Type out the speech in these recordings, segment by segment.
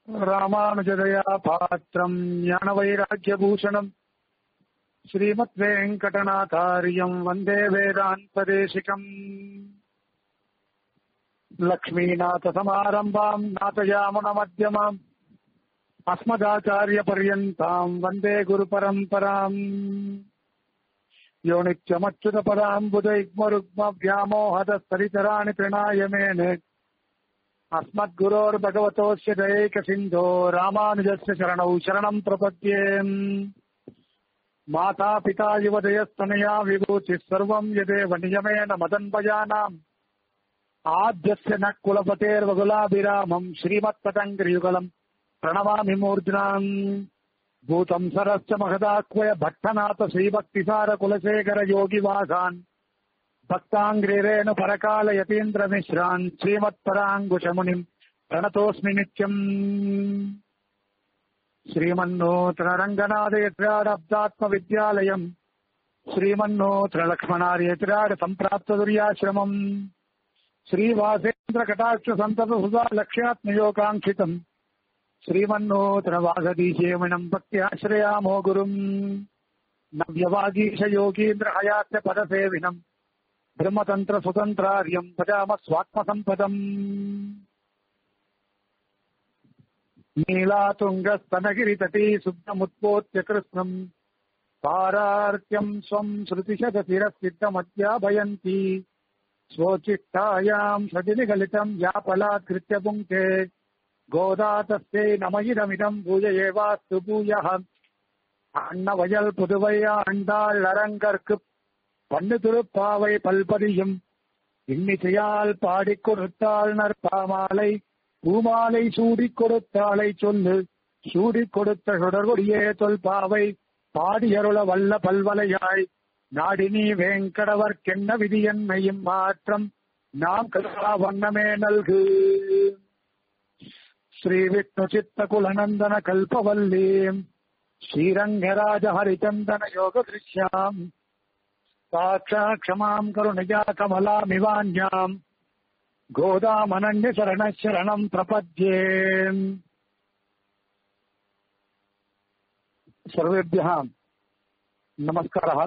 ராமானுஜதயா பாத்திரம் ஞானவைராக்கியபூஷணம் ஸ்ரீமத் வெங்கடநாதாரியம் வந்தே வேதாந்ததேசிகம் லக்ஷ்மீநாதசமாரம்பாம் நாதயாமுனமத்தியமாம் अस्मदाचार्यपर्यन्ताम् वन्दे गुरुपरम्पराम् यो नित्यमच्युतपदाम्बुजैग्मरुग्मव्यामोहदस्तरितराणि तृणाय मेने अस्मद्गुरोर्भगवतोऽस्य दयैकसिन्धो रामानुजस्य शरणौ शरणम् प्रपद्ये माता पिता युवदयस्तनया विभूतिः सर्वम् यदेव नियमेन मदन्वयानाम् आद्यस्य न कुलपतेर्वगुलाभिरामम् श्रीमत्पतङ्ग्रियुगलम् प्रणमामि मूर्ध्नाम् भूतम् सरश्च महदाक्वय भट्टनाथ श्रीभक्तिसार कुलशेखर योगिवासान् भक्ताङ्ग्रेरेण परकाल यतीन्द्रमिश्रान् श्रीमत्पराङ्कुशमुनिम् प्रणतोऽस्मि नित्यम् श्रीमन्नोत्ररङ्गनाथयत्राडब्दात्मविद्यालयम् श्रीमन्नोत्रलक्ष्मणार्यत्राड सम्प्राप्तदुर्याश्रमम् श्रीवासेन्द्रकटाक्षसन्ततसुधा लक्ष्यात्मयोगाङ्क्षितम् श्रीमन्नोत्रवागदीशेमिणम् भक्त्याश्रयामो गुरुम् नव्यवागीश योगीन्द्र हयास्य पदसेविनम् ब्रह्मतन्त्र सुतन्त्रार्यम् भजाम स्वात्मसम्पदम् नीलातुङ्गस्तनगिरितटी शुद्धमुत्पोत्य कृत्स्नम् पारार्त्यम् स्वम् श्रुतिशतशिरसिद्धमध्याभयन्ती स्वोचित्तायाम् सदिनिगलितम् यापलात्कृत्य पुङ्क्ते கோதாதஸ்தே நமயிடமிடம் பூஜ ஏவாஸ்து பூயः அன்னவயல் புதுவை ஆண்டாள் அரங்கற்கு பண்ணு திருப்பாவை பல்பதியும் இன்னிசையால் பாடிக் கொடுத்தாள் நற்பாமாலை பூமாலை சூடிக் கொடுத்தாளை சொல்லு சூடிக் கொடுத்த சுடர்கொடியே தொல்பாவை பாடியருள வல்ல பல்வலையாய் நாடினி வேங்கடவர்க்கென்ன விதியன்மையும் மாற்றம் நாம் கருவா வண்ணமே நல்கு श्रीविष्णुचित्तकुलनन्दन कल्पवल्लीम् श्रीरङ्गराज हरिचन्दन योगदृश्याम् साक्षात् क्षमाम् करुणया कमलामिवान्याम् गोदामनन्य शरणः शरणम् प्रपद्ये सर्वेभ्यः நமஸ்காரா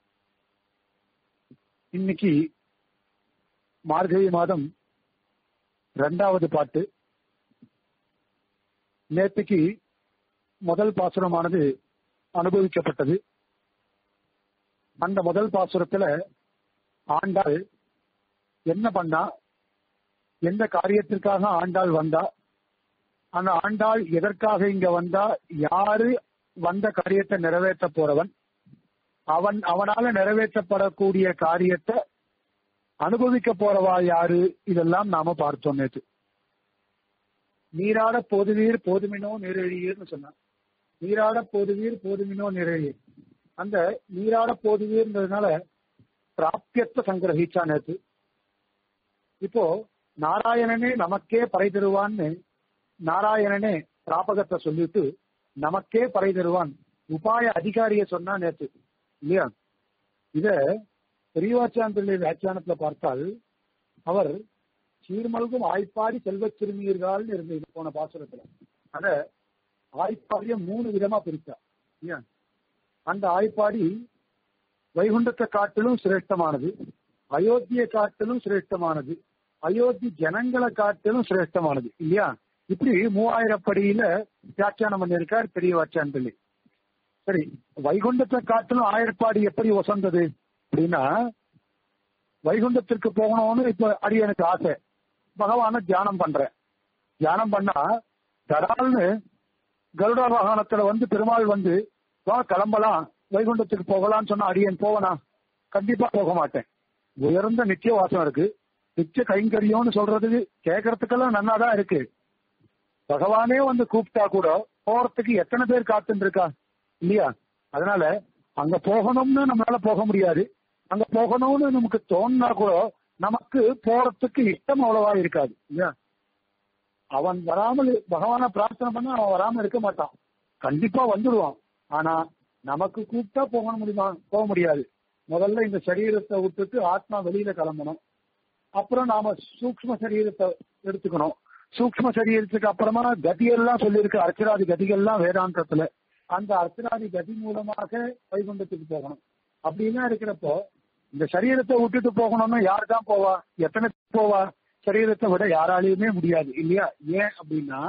இன்னைக்கு மார்கழி மாதம் ரெண்டாவது பாட்டு நேற்றுக்கு முதல் பாசுரமானது அனுபவிக்கப்பட்டது அந்த முதல் பாசுரத்துல ஆண்டாள் என்ன பண்ணா எந்த காரியத்திற்காக ஆண்டாள் வந்தா அந்த ஆண்டாள் எதற்காக இங்க வந்தா யாரு வந்த காரியத்தை நிறைவேற்ற போறவன் அவன் அவனால நிறைவேற்றப்படக்கூடிய காரியத்தை அனுபவிக்க போறவா யாரு இதெல்லாம் நாம பார்த்தோம் நேற்று நீராட போதுவீர் போதுமினோ நிறையீர்னு சொன்னான் நீராட போதுவீர் போதுமினோ நிறையீர் அந்த நீராட போதுவீர்ன்றதுனால பிராப்தியத்தை சங்கிரகிச்சா நேத்து இப்போ நாராயணனே நமக்கே பறை தருவான்னு நாராயணனே பிராபகத்தை சொல்லிட்டு நமக்கே பறை தருவான் உபாய அதிகாரிய சொன்னா நேத்து இல்லையா இத பெரியவாச்சான் வியாக்கியானத்துல பார்த்தால் அவர் சீர்மல்கும் ஆய்ப்பாடி செல்வச் சிறுமியர்கள் இருந்தது போன பாசுரத்துல அத ஆய்ப்பாடிய மூணு விதமா பிரித்தா அந்த ஆய்ப்பாடி வைகுண்டத்தை காட்டிலும் சிரேஷ்டமானது அயோத்தியை காட்டிலும் சிரேஷ்டமானது அயோத்தி ஜனங்களை காட்டிலும் சிரேஷ்டமானது இல்லையா இப்படி மூவாயிரம் படியில வியாக்கியானம் பண்ணியிருக்கார் பெரிய வாச்சான் பிள்ளை சரி வைகுண்டத்தை காட்டிலும் ஆயர்பாடி எப்படி வசந்தது அப்படின்னா வைகுண்டத்திற்கு போகணும்னு இப்ப அடி எனக்கு ஆசை பகவான தியானம் பண்றேன் தியானம் பண்ணா தடால்னு கருடா வாகனத்துல வந்து பெருமாள் வந்து வா கிளம்பலாம் வைகுண்டத்துக்கு போகலாம்னு சொன்னா அடியன் போவனா கண்டிப்பா போக மாட்டேன் உயர்ந்த நித்திய வாசம் இருக்கு நித்திய கைங்கரியம்னு சொல்றதுக்கு கேட்கறதுக்கெல்லாம் நன்னாதான் இருக்கு பகவானே வந்து கூப்பிட்டா கூட போறதுக்கு எத்தனை பேர் காத்துட்டு இருக்கா இல்லையா அதனால அங்க போகணும்னு நம்மளால போக முடியாது அங்க போகணும்னு நமக்கு தோணுனா கூட நமக்கு போறதுக்கு இஷ்டம் அவ்வளவா இருக்காது இல்லையா அவன் வராமல் பகவான பிரார்த்தனை பண்ண அவன் வராம இருக்க மாட்டான் கண்டிப்பா வந்துடுவான் ஆனா நமக்கு கூப்பிட்டா போக முடியுமா போக முடியாது முதல்ல இந்த சரீரத்தை விட்டுட்டு ஆத்மா வெளியில கிளம்பணும் அப்புறம் நாம சூக்ம சரீரத்தை எடுத்துக்கணும் சூக்ம சரீரத்துக்கு அப்புறமா கதியெல்லாம் சொல்லியிருக்கு அர்ச்சராதி கதிகள்லாம் வேதாந்தத்துல அந்த அர்ச்சராதி கதி மூலமாக வைகுண்டத்துக்கு போகணும் அப்படின்னா இருக்கிறப்போ இந்த சரீரத்தை விட்டுட்டு போகணும்னா யார் தான் போவா எத்தனை போவா சரீரத்தை விட யாராலையுமே முடியாது இல்லையா ஏன் அப்படின்னா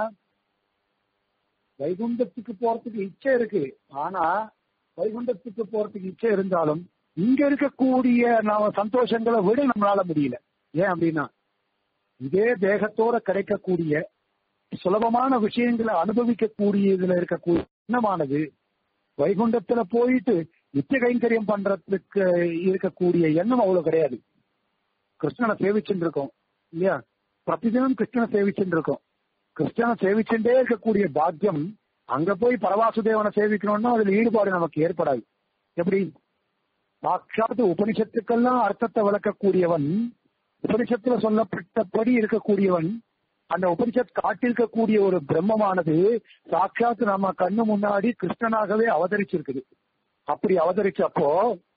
வைகுண்டத்துக்கு போறதுக்கு இச்சை இருக்கு ஆனா வைகுண்டத்துக்கு போறதுக்கு இச்சை இருந்தாலும் இங்க இருக்கக்கூடிய நாம சந்தோஷங்களை விட நம்மளால முடியல ஏன் அப்படின்னா இதே தேகத்தோட கிடைக்கக்கூடிய சுலபமான விஷயங்களை அனுபவிக்கக்கூடிய இதுல இருக்கக்கூடிய எண்ணமானது வைகுண்டத்துல போயிட்டு நித்திய கைங்கரியம் பண்றதுக்கு இருக்கக்கூடிய எண்ணம் அவ்வளவு கிடையாது கிருஷ்ணனை சேவிச்சுட்டு இருக்கோம் இல்லையா பிரதிதினம் கிருஷ்ணனை சேவிச்சுட்டு இருக்கோம் கிருஷ்ணனை சேவிச்சுட்டே இருக்கக்கூடிய பாக்கியம் அங்க போய் பரவாசுதேவனை சேவிக்கணும்னா அதுல ஈடுபாடு நமக்கு ஏற்படாது எப்படி சாட்சாத் உபனிஷத்துக்கெல்லாம் அர்த்தத்தை விளக்கக்கூடியவன் உபனிஷத்துல சொல்லப்பட்டபடி இருக்கக்கூடியவன் அந்த உபனிஷத் காட்டிருக்கக்கூடிய ஒரு பிரம்மமானது சாட்சாத் நம்ம கண்ணு முன்னாடி கிருஷ்ணனாகவே அவதரிச்சிருக்குது அப்படி அவதரிச்சப்போ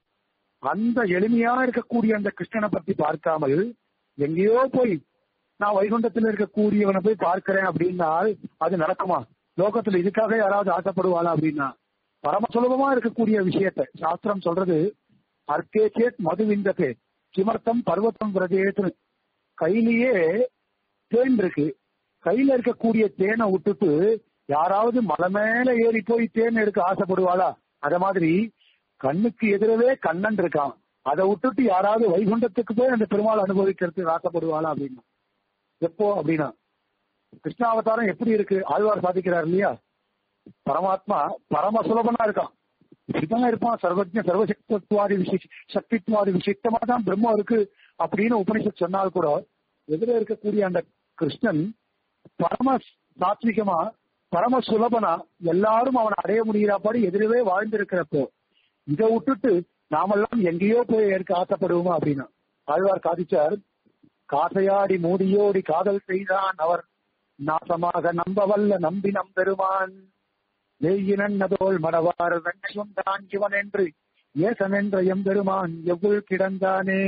அந்த எளிமையா இருக்கக்கூடிய அந்த கிருஷ்ணனை பத்தி பார்க்காமல் எங்கேயோ போய் நான் வைகுண்டத்தில் இருக்கக்கூடியவனை போய் பார்க்கிறேன் அப்படின்னால் அது நடக்குமா லோகத்துல இதுக்காக யாராவது ஆசைப்படுவாளா அப்படின்னா பரம சுலபமா இருக்கக்கூடிய விஷயத்த சாஸ்திரம் சொல்றது அர்க்கேச்சேத் மதுவிந்தது கிமர்த்தம் பர்வத்தம் விரதேத்துன்னு கையிலேயே தேன் இருக்கு கையில இருக்கக்கூடிய தேனை விட்டுட்டு யாராவது மலை மேல ஏறி போய் தேன் எடுக்க ஆசைப்படுவாளா அத மாதிரி கண்ணுக்கு எதிரவே கண்ணன் இருக்கான் அதை விட்டுட்டு யாராவது வைகுண்டத்துக்கு போய் அந்த பெருமாள் அனுபவிக்கிறதுக்கு ஆசைப்படுவாளா அப்படின்னா எப்போ அப்படின்னா கிருஷ்ணாவதாரம் எப்படி இருக்கு ஆழ்வார் சாதிக்கிறார் இல்லையா பரமாத்மா பரம சுலபனா இருக்கான் இப்படிதான் இருப்பான் சர்வஜ சர்வசக்தித்வாதி விசேஷ சக்தித்வாதி விசிஷ்டமா தான் பிரம்மம் இருக்கு அப்படின்னு உபனிஷத் சொன்னால் கூட எதிர இருக்கக்கூடிய அந்த கிருஷ்ணன் பரம சாத்விகமா பரம சுலபனா எல்லாரும் அவனை அடைய முடிகிறாப்படி எதிரவே வாழ்ந்திருக்கிறப்போ இதை விட்டுட்டு நாமெல்லாம் எங்கேயோ போய் ஏற்க ஆசைப்படுவோமா அப்படின்னா ஆழ்வார் காதிச்சார் காசையாடி மூடியோடி காதல் செய்தான் அவர் நாசமாக நம்பவல்ல நம்பி நம்பெருமான் வெய்யினதோல் மடவார் வெண்ணையும் தான் இவன் என்று ஏசன் என்ற எம்பெருமான் எவ்வுள் கிடந்தானே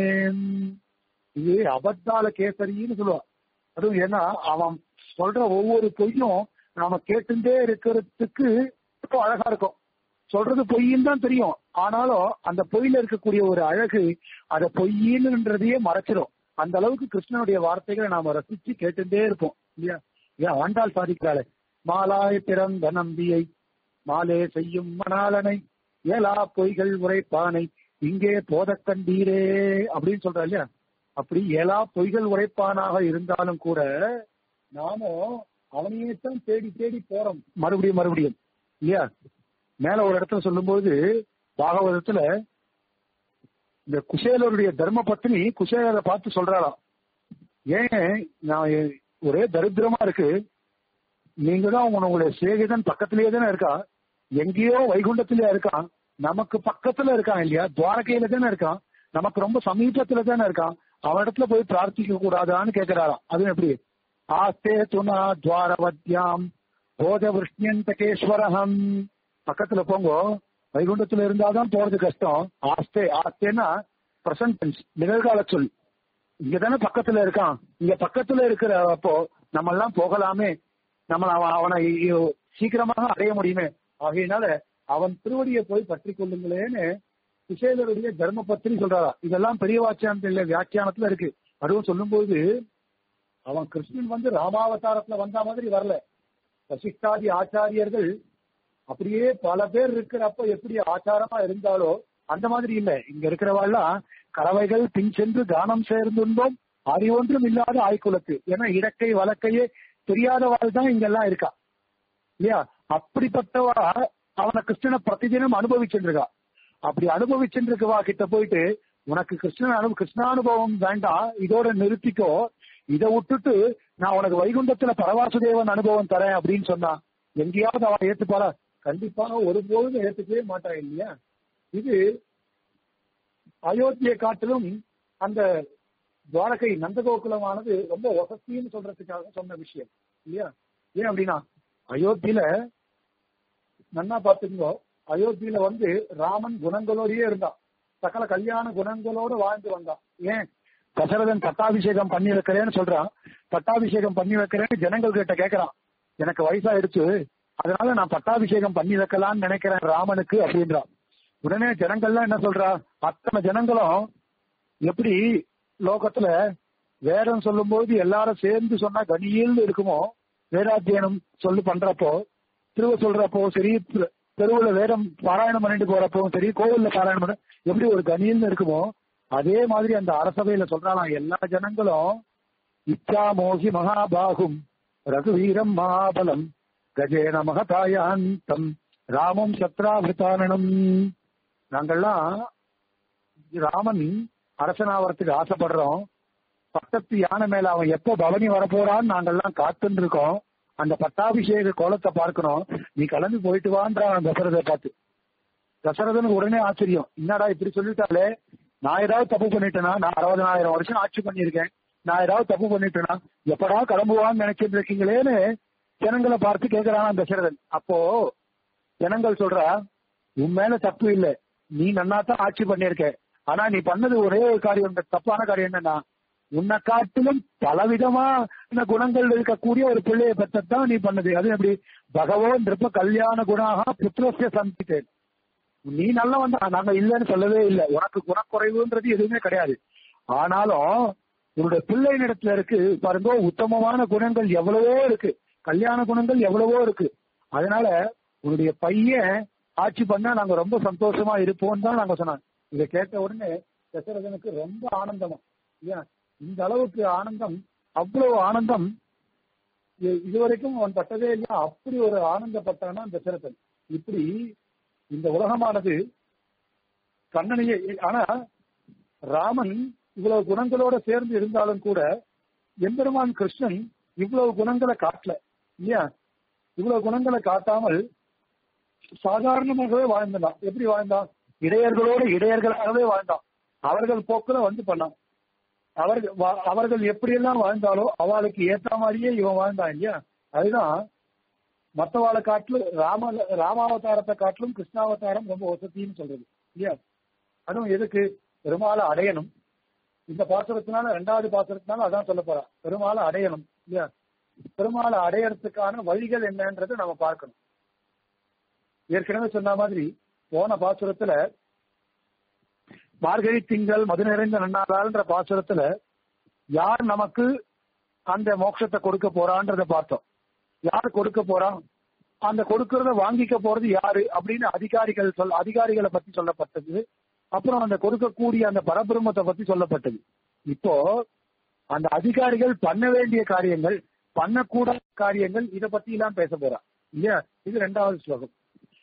இது அபத்தால கேசரின்னு சொல்லுவான் அதுவும் ஏன்னா அவன் சொல்ற ஒவ்வொரு பொய்யும் நாம கேட்டுட்டே இருக்கிறதுக்கு ரொம்ப அழகா இருக்கும் சொல்றது பொய்ன்னு தான் தெரியும் ஆனாலும் அந்த பொய்யில இருக்கக்கூடிய ஒரு அழகு அத பொய்யின்னுன்றதையே மறைச்சிடும் அந்த அளவுக்கு கிருஷ்ணனுடைய வார்த்தைகளை நாம ரசிச்சு கேட்டுட்டே இருப்போம் இல்லையா ஏன் ஆண்டாள் சாதிக்கிறாளே மாலாய் பிறந்த நம்பியை மாலே செய்யும் மணாலனை ஏலா பொய்கள் உரைப்பானை இங்கே போதக் கண்டீரே அப்படின்னு சொல்றா இல்லையா அப்படி ஏலா பொய்கள் உரைப்பானாக இருந்தாலும் கூட நாமும் அவனையே தான் தேடி தேடி போறோம் மறுபடியும் மறுபடியும் இல்லையா மேல ஒரு இடத்துல சொல்லும்போது பாகவதத்துல இந்த குசேலருடைய தர்ம பத்னி குசேலரை பார்த்து சொல்றாளாம் ஏன் நான் ஒரே தரித்திரமா இருக்கு நீங்க தான் உங்களுடைய சிநேகிதன் பக்கத்திலேயே தானே இருக்கா எங்கேயோ வைகுண்டத்திலே இருக்கான் நமக்கு பக்கத்துல இருக்கான் இல்லையா துவாரகையில தானே இருக்கான் நமக்கு ரொம்ப சமீபத்துல தானே இருக்கான் அவனிடத்துல போய் பிரார்த்திக்க கூடாதான்னு கேக்குறாராம் அது எப்படி ஆஸ்தே துணா துவாரவத்யாம் போத விஷ்ணியந்தகேஸ்வரகம் பக்கத்துல போங்கோ வைகுண்டத்துல இருந்தாதான் போறது கஷ்டம் ஆஸ்தே ஆஸ்தேனா பிரசன்ட் நிகழ்கால சொல் இங்க தானே பக்கத்துல இருக்கான் இங்க பக்கத்துல இருக்கிற அப்போ நம்ம எல்லாம் போகலாமே நம்ம அவன் அவனை சீக்கிரமாக அடைய முடியுமே ஆகையினால அவன் திருவடியை போய் பற்றி கொள்ளுங்களேன்னு குசேலருடைய தர்ம பத்திரி சொல்றாரா இதெல்லாம் பெரிய வாக்கியானத்துல வியாக்கியானத்துல இருக்கு அதுவும் சொல்லும்போது அவன் கிருஷ்ணன் வந்து ராமாவதாரத்துல வந்த மாதிரி வரல வசிஷ்டாதி ஆச்சாரியர்கள் அப்படியே பல பேர் இருக்கிறப்ப எப்படி ஆச்சாரமா இருந்தாலோ அந்த மாதிரி இல்ல இங்க இருக்கிறவாள்லாம் கறவைகள் பின் சென்று தானம் சேர்ந்துண்டோம் அறிவொன்றும் இல்லாத ஆய்குலத்து ஏன்னா இடக்கை வழக்கையே தெரியாதவாள் தான் இங்கெல்லாம் இருக்கா இல்லையா அப்படிப்பட்டவா அவனை கிருஷ்ணனை பிரதிதினம் அனுபவிச்சுருக்கா அப்படி அனுபவிச்சுருக்கவா கிட்ட போயிட்டு உனக்கு கிருஷ்ணன் அனு கிருஷ்ணானுபவம் வேண்டாம் இதோட நிறுத்திக்கோ இதை விட்டுட்டு நான் உனக்கு வைகுண்டத்துல பரவாசுதேவன் அனுபவம் தரேன் அப்படின்னு சொன்னா எங்கேயாவது அவன் ஏத்துப்பாரா கண்டிப்பாக ஒருபோதும் ஏத்துக்கவே மாட்டான் இல்லையா இது அயோத்தியை காட்டிலும் அந்த துவாரகை நந்தகோகுலமானது ரொம்ப வசதின்னு சொல்றதுக்காக சொன்ன விஷயம் இல்லையா ஏன் அப்படின்னா அயோத்தியில நன்னா பாத்துக்கோ அயோத்தியில வந்து ராமன் குணங்களோடயே இருந்தான் சகல கல்யாண குணங்களோடு வாழ்ந்து வந்தான் ஏன் தசரதன் பட்டாபிஷேகம் பண்ணி வைக்கிறேன்னு சொல்றான் பட்டாபிஷேகம் பண்ணி வைக்கிறேன்னு ஜனங்கள் கிட்ட கேட்கறான் எனக்கு வயசாயிடுச்சு அதனால நான் பட்டாபிஷேகம் பண்ணி வைக்கலாம்னு நினைக்கிறேன் ராமனுக்கு அப்படின்றான் உடனே ஜனங்கள்லாம் என்ன சொல்றா அத்தனை ஜனங்களும் எப்படி லோகத்துல வேதம் சொல்லும்போது எல்லாரும் சேர்ந்து சொன்னா கனியில் இருக்குமோ வேதாத்தியனம் சொல்லி பண்றப்போ திருவ சொல்றப்போ சரி தெ- தெருவுல வேதம் பாராயணம் பண்ணிட்டு போறப்போ சரி கோவில்ல பாராயணம் பண்ண எப்படி ஒரு கனியல்னு இருக்குமோ அதே மாதிரி அந்த அரசபையில சொல்றாலாம் எல்லா ஜனங்களும் இச்சா மோகி மகாபாகும் ரகுவீரம் மகாபலம் கஜேன மகதாயாந்தம் ராமம் சத்ராபிருத்தானனம் நாங்கள்லாம் ராமன் அரசனாவரத்துக்கு ஆசைப்படுறோம் பட்டத்து யானை மேல அவன் எப்போ பவனி வரப்போறான்னு நாங்கெல்லாம் காத்துன்னு இருக்கோம் அந்த பட்டாபிஷேக கோலத்தை பார்க்கணும் நீ கிளம்பி போயிட்டு வான்றான் தசரதை பார்த்து தசரதனுக்கு உடனே ஆச்சரியம் என்னடா இப்படி சொல்லிட்டாலே நான் ஏதாவது தப்பு பண்ணிட்டேனா நான் அறுபதனாயிரம் வருஷம் ஆட்சி பண்ணியிருக்கேன் நான் ஏதாவது தப்பு பண்ணிட்டேனா எப்படா கிளம்புவான்னு நினைச்சிட்டு இருக்கீங்களேன்னு ஜனங்களை பார்த்து கேட்கிறான் தசரதன் அப்போ ஜனங்கள் சொல்றா உன் மேல தப்பு இல்ல நீ நன்னாத்தான் ஆட்சி பண்ணியிருக்க ஆனா நீ பண்ணது ஒரே ஒரு காரியம் தப்பான காரியம் என்னன்னா உன்னை காட்டிலும் பலவிதமா இந்த குணங்கள் இருக்கக்கூடிய ஒரு பிள்ளையை பெற்றதான் நீ பண்ணது அது எப்படி பகவோ நிருப்ப கல்யாண குணாக புத்திரசிய சந்தித்தேன் நீ நல்லவன் தான் நாங்க இல்லைன்னு சொல்லவே இல்லை உனக்கு குணக்குறைவுன்றது எதுவுமே கிடையாது ஆனாலும் உன்னுடைய பிள்ளையினிடத்துல இருக்கு பாருங்க உத்தமமான குணங்கள் எவ்வளவோ இருக்கு கல்யாண குணங்கள் எவ்வளவோ இருக்கு அதனால உன்னுடைய பையன் ஆட்சி பண்ணா நாங்க ரொம்ப சந்தோஷமா இருப்போம் தான் நாங்க சொன்னாங்க இதை கேட்ட உடனே தசரதனுக்கு ரொம்ப ஆனந்தமா ஏன் இந்த அளவுக்கு ஆனந்தம் அவ்வளவு ஆனந்தம் இ- இதுவரைக்கும் அவன் பட்டதே இல்லையா அப்படி ஒரு ஆனந்தப்பட்டானா தசரதன் இப்படி இந்த உலகமானது கண்ணனையே ஆனா ராமன் இவ்வளவு குணங்களோட சேர்ந்து இருந்தாலும் கூட எம்பெருமான் கிருஷ்ணன் இவ்வளவு குணங்களை காட்டல இல்லையா இவ்வளவு குணங்களை காட்டாமல் சாதாரணமாகவே வாழ்ந்தான் எப்படி வாழ்ந்தான் இடையர்களோடு இடையர்களாகவே வாழ்ந்தான் அவர்கள் போக்குல வந்து பண்ணான் அவர்கள் வா- அவர்கள் எப்படியெல்லாம் வாழ்ந்தாலோ அவளுக்கு ஏத்த மாதிரியே இவன் வாழ்ந்தான் இல்லையா அதுதான் மத்தவாளை காட்டிலும் ராம ராமாவதாரத்தை காட்டிலும் கிருஷ்ணாவதாரம் ரொம்ப வசதின்னு சொல்றது இல்லையா அதுவும் எதுக்கு பெருமாளை அடையணும் இந்த பாசுரத்தினால ரெண்டாவது பாசுரத்தினால அதான் சொல்ல போறா பெருமாளை அடையணும் இல்லையா பெருமாளை அடையறதுக்கான வழிகள் என்னன்றதை நம்ம பார்க்கணும் ஏற்கனவே சொன்ன மாதிரி போன பாசுரத்துல மார்கழி திங்கள் மது நிறைந்த நன்னாளான்ற பாசுரத்துல யார் நமக்கு அந்த மோட்சத்தை கொடுக்க போறான்றத பார்த்தோம் யார் கொடுக்க போறான் அந்த கொடுக்கறத வாங்கிக்க போறது யாரு அப்படின்னு அதிகாரிகள் சொல் அதிகாரிகளை பத்தி சொல்லப்பட்டது அப்புறம் அந்த கொடுக்கக்கூடிய அந்த பரபிரம்மத்தை பத்தி சொல்லப்பட்டது இப்போ அந்த அதிகாரிகள் பண்ண வேண்டிய காரியங்கள் பண்ணக்கூடாத காரியங்கள் இத பத்தி எல்லாம் பேச போறா இல்லையா இது ரெண்டாவது ஸ்லோகம்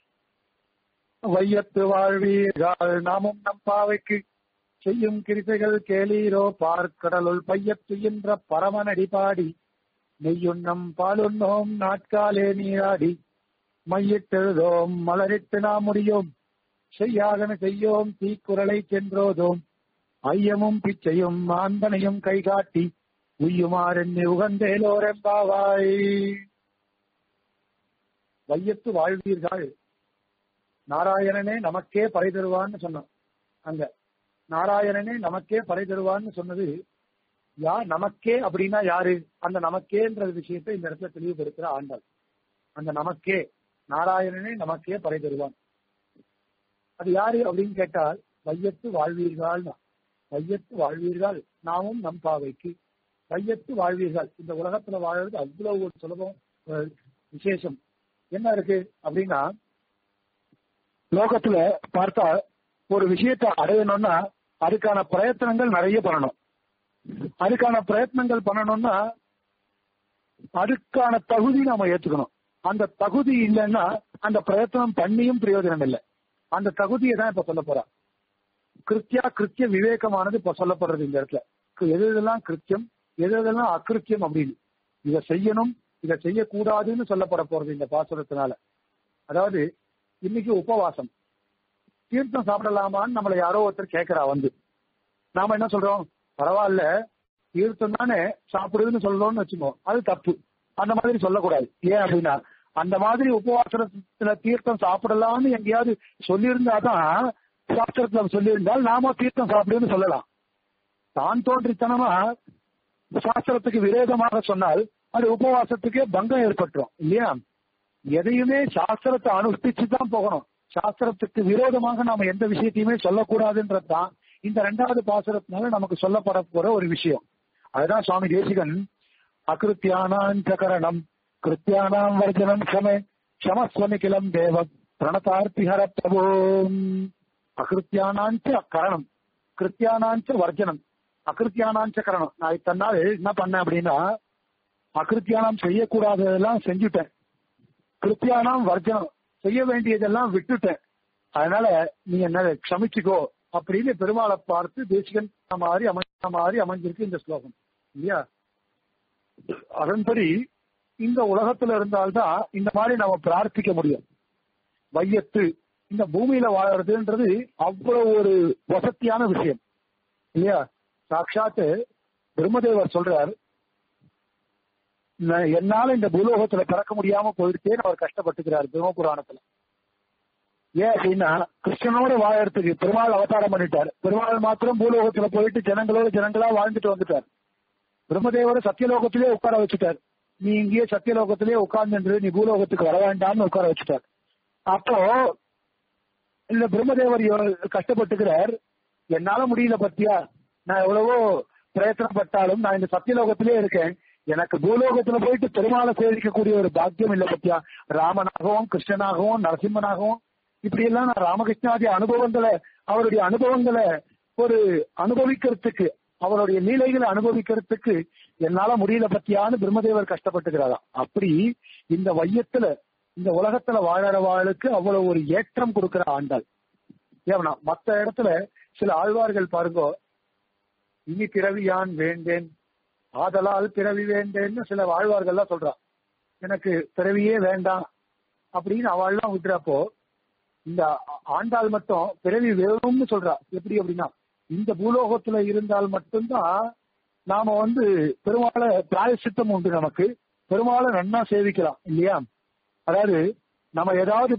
வையத்து வாழ்வீர்கள் நாமும் நம் பாவைக்கு செய்யும் கிருசைகள் கேளீரோ பார்க்கடலுள் பையத்துயின்ற பரமனடி பாடி நெய்யுண்ணம் பாலுண்ணோம் நாட்காலே நீராடி மையிட்டெழுதோம் மலரிட்டு நாம் முடியோம் செய்யாதன செய்யோம் தீக்குறளை சென்றோதோம் ஐயமும் பிச்சையும் மாந்தனையும் கைகாட்டி உய்யுமாறெண்ணி உகந்தேலோரெம்பாவாய் வையத்து வாழ்வீர்கள் நாராயணனே நமக்கே பறை தருவான்னு சொன்னான் அங்க நாராயணனே நமக்கே பறை தருவான்னு சொன்னது யார் நமக்கே அப்படின்னா யாரு அந்த நமக்கேன்ற விஷயத்தை இந்த இடத்துல தெளிவுபடுத்துற ஆண்டாள் அந்த நமக்கே நாராயணனே நமக்கே பறை தருவான் அது யாரு அப்படின்னு கேட்டால் வையத்து வாழ்வீர்கள் வையத்து வாழ்வீர்கள் நாமும் நம் பாவைக்கு வையத்து வாழ்வீர்கள் இந்த உலகத்துல வாழறது அவ்வளவு ஒரு சுலபம் ஒரு விசேஷம் என்ன இருக்கு அப்படின்னா லோகத்துல பார்த்தா ஒரு விஷயத்தை அடையணும்னா அதுக்கான பிரயத்தனங்கள் நிறைய பண்ணணும் அதுக்கான பிரயத்னங்கள் பண்ணணும்னா அதுக்கான தகுதி நாம ஏத்துக்கணும் அந்த தகுதி இல்லைன்னா அந்த பிரயத்தனம் பண்ணியும் பிரயோஜனம் இல்லை அந்த தகுதியை தான் இப்ப சொல்ல போறா கிருத்தியா கிருத்திய விவேகமானது இப்ப சொல்லப்படுறது இந்த இடத்துல எது எதெல்லாம் கிருத்தியம் எது எதெல்லாம் அக்கிருத்தியம் அப்படின்னு இதை செய்யணும் இதை செய்யக்கூடாதுன்னு சொல்லப்பட போறது இந்த பாசுரத்தினால அதாவது இன்னைக்கு உபவாசம் தீர்த்தம் சாப்பிடலாமான்னு நம்மள யாரோ ஒருத்தர் கேட்கிறா வந்து நாம என்ன சொல்றோம் பரவாயில்ல தீர்த்தம் தானே சாப்பிடுதுன்னு சொல்லணும்னு வச்சுக்கோ அது தப்பு அந்த மாதிரி சொல்லக்கூடாது ஏன் அப்படின்னா அந்த மாதிரி உபவாசத்துல தீர்த்தம் சாப்பிடலாம்னு எங்கேயாவது சொல்லியிருந்தாதான் சாஸ்திரத்துல சொல்லியிருந்தால் நாம தீர்த்தம் சாப்பிடுன்னு சொல்லலாம் தான் தோன்றித்தனமா சாஸ்திரத்துக்கு விரோதமாக சொன்னால் அது உபவாசத்துக்கே பங்கம் ஏற்பட்டுரும் இல்லையா எதையுமே சாஸ்திரத்தை அனுஷ்டிச்சு தான் போகணும் சாஸ்திரத்துக்கு விரோதமாக நாம எந்த விஷயத்தையுமே சொல்லக்கூடாதுன்றதுதான் இந்த ரெண்டாவது பாசுரத்தினால நமக்கு சொல்லப்பட போற ஒரு விஷயம் அதுதான் சுவாமி தேசிகன் அகிருத்தியானாம் சகரணம் கிருத்தியானாம் வர்ஜனம் சமே சமஸ்வனிகிலம் தேவ பிரணதார்த்திஹர பிரபோம் அகிருத்தியானாஞ்ச கரணம் கிருத்தியானாஞ்ச வர்ஜனம் அகிருத்தியானாஞ்ச கரணம் நான் இத்தனை நாள் என்ன பண்ணேன் அப்படின்னா அகிருத்தியானம் செய்யக்கூடாததெல்லாம் செஞ்சுட்டேன் கிருத்தியானம் வர்ஜனம் செய்ய வேண்டியதெல்லாம் விட்டுட்டேன் அதனால நீ என்ன க்ஷமிச்சுக்கோ அப்படின்னு பெருமாளை பார்த்து தேசிகன் மாதிரி அமைந்த மாதிரி அமைஞ்சிருக்கு இந்த ஸ்லோகம் இல்லையா அதன்படி இந்த உலகத்துல இருந்தால்தான் இந்த மாதிரி நம்ம பிரார்த்திக்க முடியும் வையத்து இந்த பூமியில வாழறதுன்றது அவ்வளவு ஒரு வசத்தியான விஷயம் இல்லையா சாட்சாத்து பிரம்மதேவர் சொல்றார் "நான் என்னால இந்த பூலோகத்துல பிறக்க முடியாம போயிடுச்சேன்னு அவர் கஷ்டப்பட்டுக்கிறார் பிரம்ம புராணத்துல ஏன் அப்படின்னா கிருஷ்ணனோட வாழறதுக்கு பெருமாள் அவதாரம் பண்ணிட்டார் பெருமாள் மாத்திரம் பூலோகத்துல போயிட்டு ஜனங்களோட ஜனங்களா வாழ்ந்துட்டு வந்துட்டார் பிரம்மதேவரை சத்தியலோகத்திலே உட்கார வச்சுட்டார் நீ இங்கேயே சத்தியலோகத்திலே உட்கார்ந்து நீ பூலோகத்துக்கு வர வேண்டாம்னு உட்கார வச்சுட்டார் அப்போ இந்த பிரம்மதேவர் எவ்வ- கஷ்டப்பட்டுக்கிறார் என்னால முடியல பத்தியா நான் எவ்வளவோ பிரயத்தனப்பட்டாலும் நான் இந்த சத்தியலோகத்திலே இருக்கேன் எனக்கு பூலோகத்துல போயிட்டு பெருமாளை சேவிக்கக்கூடிய ஒரு பாக்கியம் இல்ல பத்தியா ராமனாகவும் கிருஷ்ணனாகவும் நரசிம்மனாகவும் இப்படி எல்லாம் நான் ராமகிருஷ்ணாதி அனுபவங்களை அவருடைய அனுபவங்களை ஒரு அனுபவிக்கிறதுக்கு அவருடைய லீலைகளை அனுபவிக்கிறதுக்கு என்னால முடியல பத்தியான்னு பிரம்மதேவர் கஷ்டப்பட்டுக்கிறாராம் அப்படி இந்த வையத்துல இந்த உலகத்துல வாழறவாளுக்கு அவ்வளவு ஒரு ஏற்றம் கொடுக்கிற ஆண்டாள் ஏவனா மத்த இடத்துல சில ஆழ்வார்கள் பாருங்க இனி பிறவியான் வேண்டேன் ஆதலால் பிறவி வேண்டேன்னு சில ஆழ்வார்கள்லாம் சொல்றா எனக்கு பிறவியே வேண்டாம் அப்படின்னு அவள்லாம் விட்டுறப்போ இந்த ஆண்டாள் மட்டும் பிறவி வேணும்னு சொல்றா எப்படி அப்படின்னா இந்த பூலோகத்துல இருந்தால் மட்டும்தான் நாம வந்து பெருமாளை பிராயசித்தம் உண்டு நமக்கு பெருமாளை நன்னா சேவிக்கலாம் இல்லையா அதாவது நம்ம ஏதாவது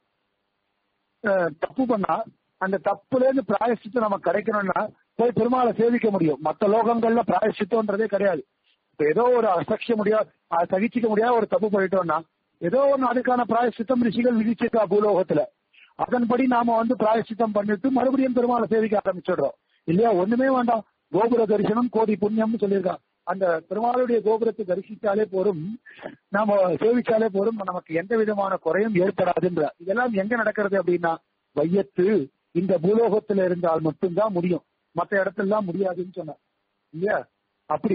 அஹ், தப்பு பண்ணா அந்த தப்புல இருந்து பிராயசித்தம் நமக்கு கிடைக்கணும்னா போய் பெருமாளை சேவிக்க முடியும் மற்ற லோகங்கள்ல பிராயசித்தம்ன்றதே கிடையாது இப்ப ஏதோ ஒரு அசகிக்க முடியாது அஹ், சகிச்சுக்க முடியாத ஒரு தப்பு பண்ணிட்டோம்னா ஏதோ ஒண்ணு அதுக்கான பிராயசித்தம் ரிஷிகள் விதிச்சிருக்கா பூலோகத்துல அதன்படி நாம வந்து பிராயசித்தம் பண்ணிட்டு மறுபடியும் பெருமாளை சேவிக்க ஆரம்பிச்சிடுறோம் இல்லையா ஒண்ணுமே வேண்டாம் கோபுர தரிசனம் கோடி புண்ணியம்னு சொல்லியிருக்கான் அந்த பெருமாளுடைய கோபுரத்தை தரிசித்தாலே போரும் நாம சேவிச்சாலே போரும் நமக்கு எந்த விதமான குறையும் ஏற்படாதுன்ற இதெல்லாம் எங்க நடக்கிறது அப்படின்னா வையத்து இந்த பூலோகத்துல இருந்தால் மட்டும்தான் முடியும் மற்ற இடத்துல முடியாதுன்னு சொன்னார் இல்லையா அப்படி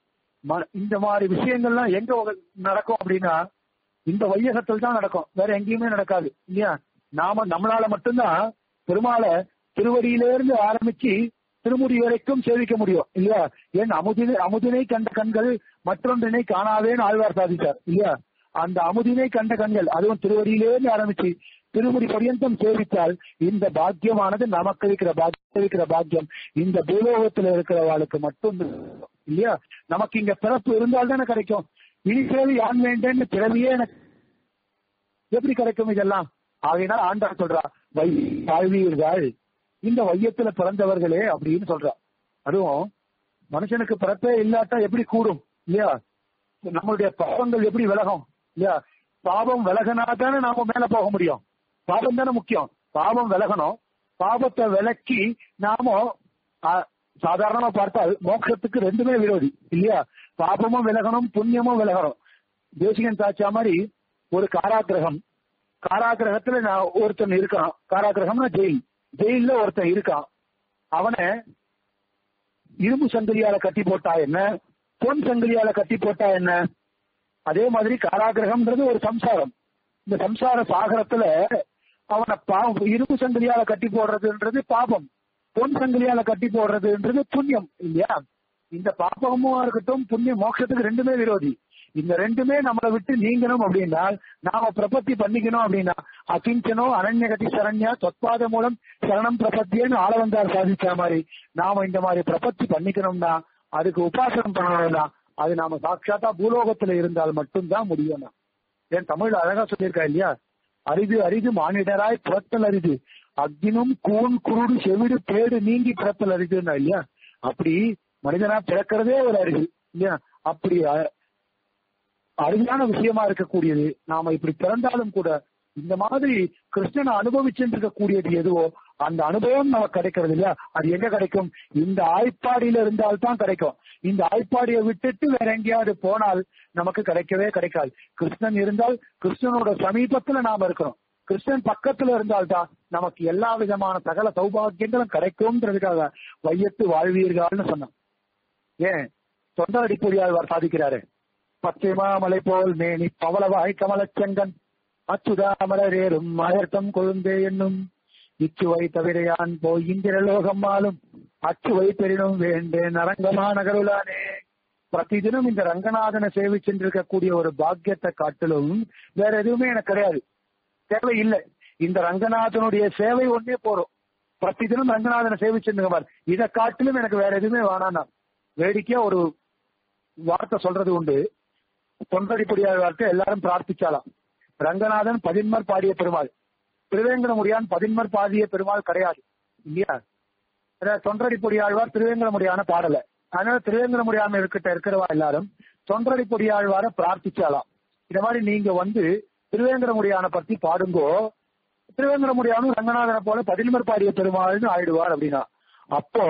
ம- இந்த மாதிரி விஷயங்கள்லாம் எங்க உக- நடக்கும் அப்படின்னா இந்த வையகத்தில் தான் நடக்கும் வேற எங்கேயுமே நடக்காது இல்லையா நாம நம்மளால மட்டும்தான் பெருமாளை திருவடியிலிருந்து ஆரம்பிச்சு திருமுடி வரைக்கும் சேவிக்க முடியும் இல்லையா ஏன் அமுதினை அமுதினை கண்ட கண்கள் மற்றொன்றினை காணாதேன்னு ஆழ்வார் சாதித்தார் இல்லையா அந்த அமுதினை கண்ட கண்கள் அதுவும் திருவடியிலேருந்து ஆரம்பிச்சு திருமுடி பரியந்தம் சேவித்தால் இந்த பாக்கியமானது நமக்கு இருக்கிற பாக்கியம் இருக்கிற பாக்கியம் இந்த பூலோகத்துல இருக்கிறவாளுக்கு மட்டும் இல்லையா நமக்கு இங்க பிறப்பு இருந்தால் தானே கிடைக்கும் இனி சேவை யான் வேண்டேன்னு பிறவியே எனக்கு எப்படி கிடைக்கும் இதெல்லாம் ஆகையினால் ஆண்டாள் சொல்றா வை வாழ்வீர்கள் இந்த வையத்துல பிறந்தவர்களே அப்படின்னு சொல்றா அதுவும் மனுஷனுக்கு பிறப்பே இல்லாட்டா எப்படி கூடும் இல்லையா நம்மளுடைய பாவங்கள் எப்படி விலகும் இல்லையா பாவம் விலகினா தானே நாம மேல போக முடியும் பாவம் தானே முக்கியம் பாவம் விலகணும் பாவத்தை விலக்கி நாம ஆ, சாதாரணமா பார்த்தால் மோட்சத்துக்கு ரெண்டுமே விரோதி இல்லையா பாபமும் விலகணும் புண்ணியமும் விலகணும் தேசிகன் சாட்சியா மாதிரி ஒரு காராகிரகம் காராகிரகத்துல நான் ஒருத்தன் இருக்கான் காராகிரகம்னா ஜெயில் ஜெயில்ல ஒருத்தன் இருக்கான் அவனை இரும்பு சங்கிலியால கட்டி போட்டா என்ன பொன் சங்கிலியால கட்டி போட்டா என்ன அதே மாதிரி காராகிரகம்ன்றது ஒரு சம்சாரம் இந்த சம்சார சாகரத்துல அவனை பா- இரும்பு சங்கிலியால கட்டி போடுறதுன்றது பாபம் பொன் சங்கிலியால கட்டி போடுறதுன்றது புண்ணியம் இல்லையா இந்த பாபமும் இருக்கட்டும் புண்ணியம் மோட்சத்துக்கு ரெண்டுமே விரோதி இந்த ரெண்டுமே நம்மளை விட்டு நீங்கணும் அப்படின்னா நாம பிரபத்தி பண்ணிக்கணும் அப்படின்னா அகிஞ்சனோ அனன்யகதி சரண்யா தொத்பாத மூலம் சரணம் பிரபத்தியன்னு ஆளவந்தார் சாதிச்ச மாதிரி நாம இந்த மாதிரி பிரபத்தி பண்ணிக்கணும்னா அதுக்கு உபாசனம் பண்ணணும்னா அது நாம சாட்சாத்தா பூலோகத்துல இருந்தால் மட்டும்தான் முடியும் ஏன் தமிழ்ல அழகா சொல்லியிருக்கா இல்லையா அரிது அரிது மானிடராய் பிறத்தல் அரிது அக்னினும் கூன் குருடு செவிடு பேடு நீங்கி பிறத்தல் அரிதுன்னா இல்லையா அப்படி மனிதனா பிறக்கிறதே ஒரு அருகு இல்லையா அப்படி அ- அருமையான விஷயமா இருக்கக்கூடியது நாம இப்படி பிறந்தாலும் கூட இந்த மாதிரி கிருஷ்ணனை அனுபவிச்சுட்டு இருக்கக்கூடியது எதுவோ அந்த அனுபவம் நமக்கு கிடைக்கிறது இல்லையா அது எங்க கிடைக்கும் இந்த ஆய்ப்பாடியில இருந்தால்தான் கிடைக்கும் இந்த ஆய்ப்பாடியை விட்டுட்டு வேற எங்கேயாவது போனால் நமக்கு கிடைக்கவே கிடைக்காது கிருஷ்ணன் இருந்தால் கிருஷ்ணனோட சமீபத்துல நாம இருக்கிறோம் கிருஷ்ணன் பக்கத்துல இருந்தால்தான் நமக்கு எல்லா விதமான சகல சௌபாகியங்களும் கிடைக்கும்ன்றதுக்காக வையத்து வாழ்வீர்கள்னு சொன்னான் ஏன் தொண்டரடிப்பொடியாழ்வார் சாதிக்கிறாரு பச்சைமா மலை போல் மேனி பவளவாய் கமலச்செங்கன் அச்சுதாமரேறும் அயர்த்தம் கொழுந்தே என்னும் இச்சுவை தவிரையான் போய் இந்திரலோகம் ஆளும் அச்சுவை பெரினும் வேண்டேன் அரங்கமா நகருளானே பிரதிதினம் இந்த ரங்கநாதனை சேவிச்சென்றிருக்கக்கூடிய ஒரு பாக்கியத்தை காட்டிலும் வேற எதுவுமே எனக்கு கிடையாது தேவை இல்லை இந்த ரங்கநாதனுடைய சேவை ஒன்னே போறோம் பிரதிதினம் ரங்கநாதனை சேவிச்சிருந்தவர் இதை காட்டிலும் எனக்கு வேற எதுவுமே வேணாம்னா வேடிக்கையா ஒரு வார்த்தை சொல்றது உண்டு தொண்டடிப்படியாக வார்த்தை எல்லாரும் பிரார்த்திச்சாலாம் ரங்கநாதன் பதின்மர் பாடிய பெருமாள் திருவேங்கடமுடியான் பதின்மர் பாடிய பெருமாள் கிடையாது இல்லையா அதாவது தொண்டடிப்பொடியாழ்வார் திருவேங்கடமுடியான பாடல அதனால திருவேங்கடமுடியான் இருக்கிட்ட இருக்கிறவா எல்லாரும் தொண்டடிப்பொடியாழ்வார பிரார்த்திச்சாலாம் இந்த மாதிரி நீங்க வந்து திருவேங்கடமுடியான பத்தி பாடுங்கோ திருவேங்கடமுடியானும் ரங்கநாதனை போல பதின்மர் பாடிய பெருமாள்னு ஆயிடுவார் அப்படின்னா அப்போ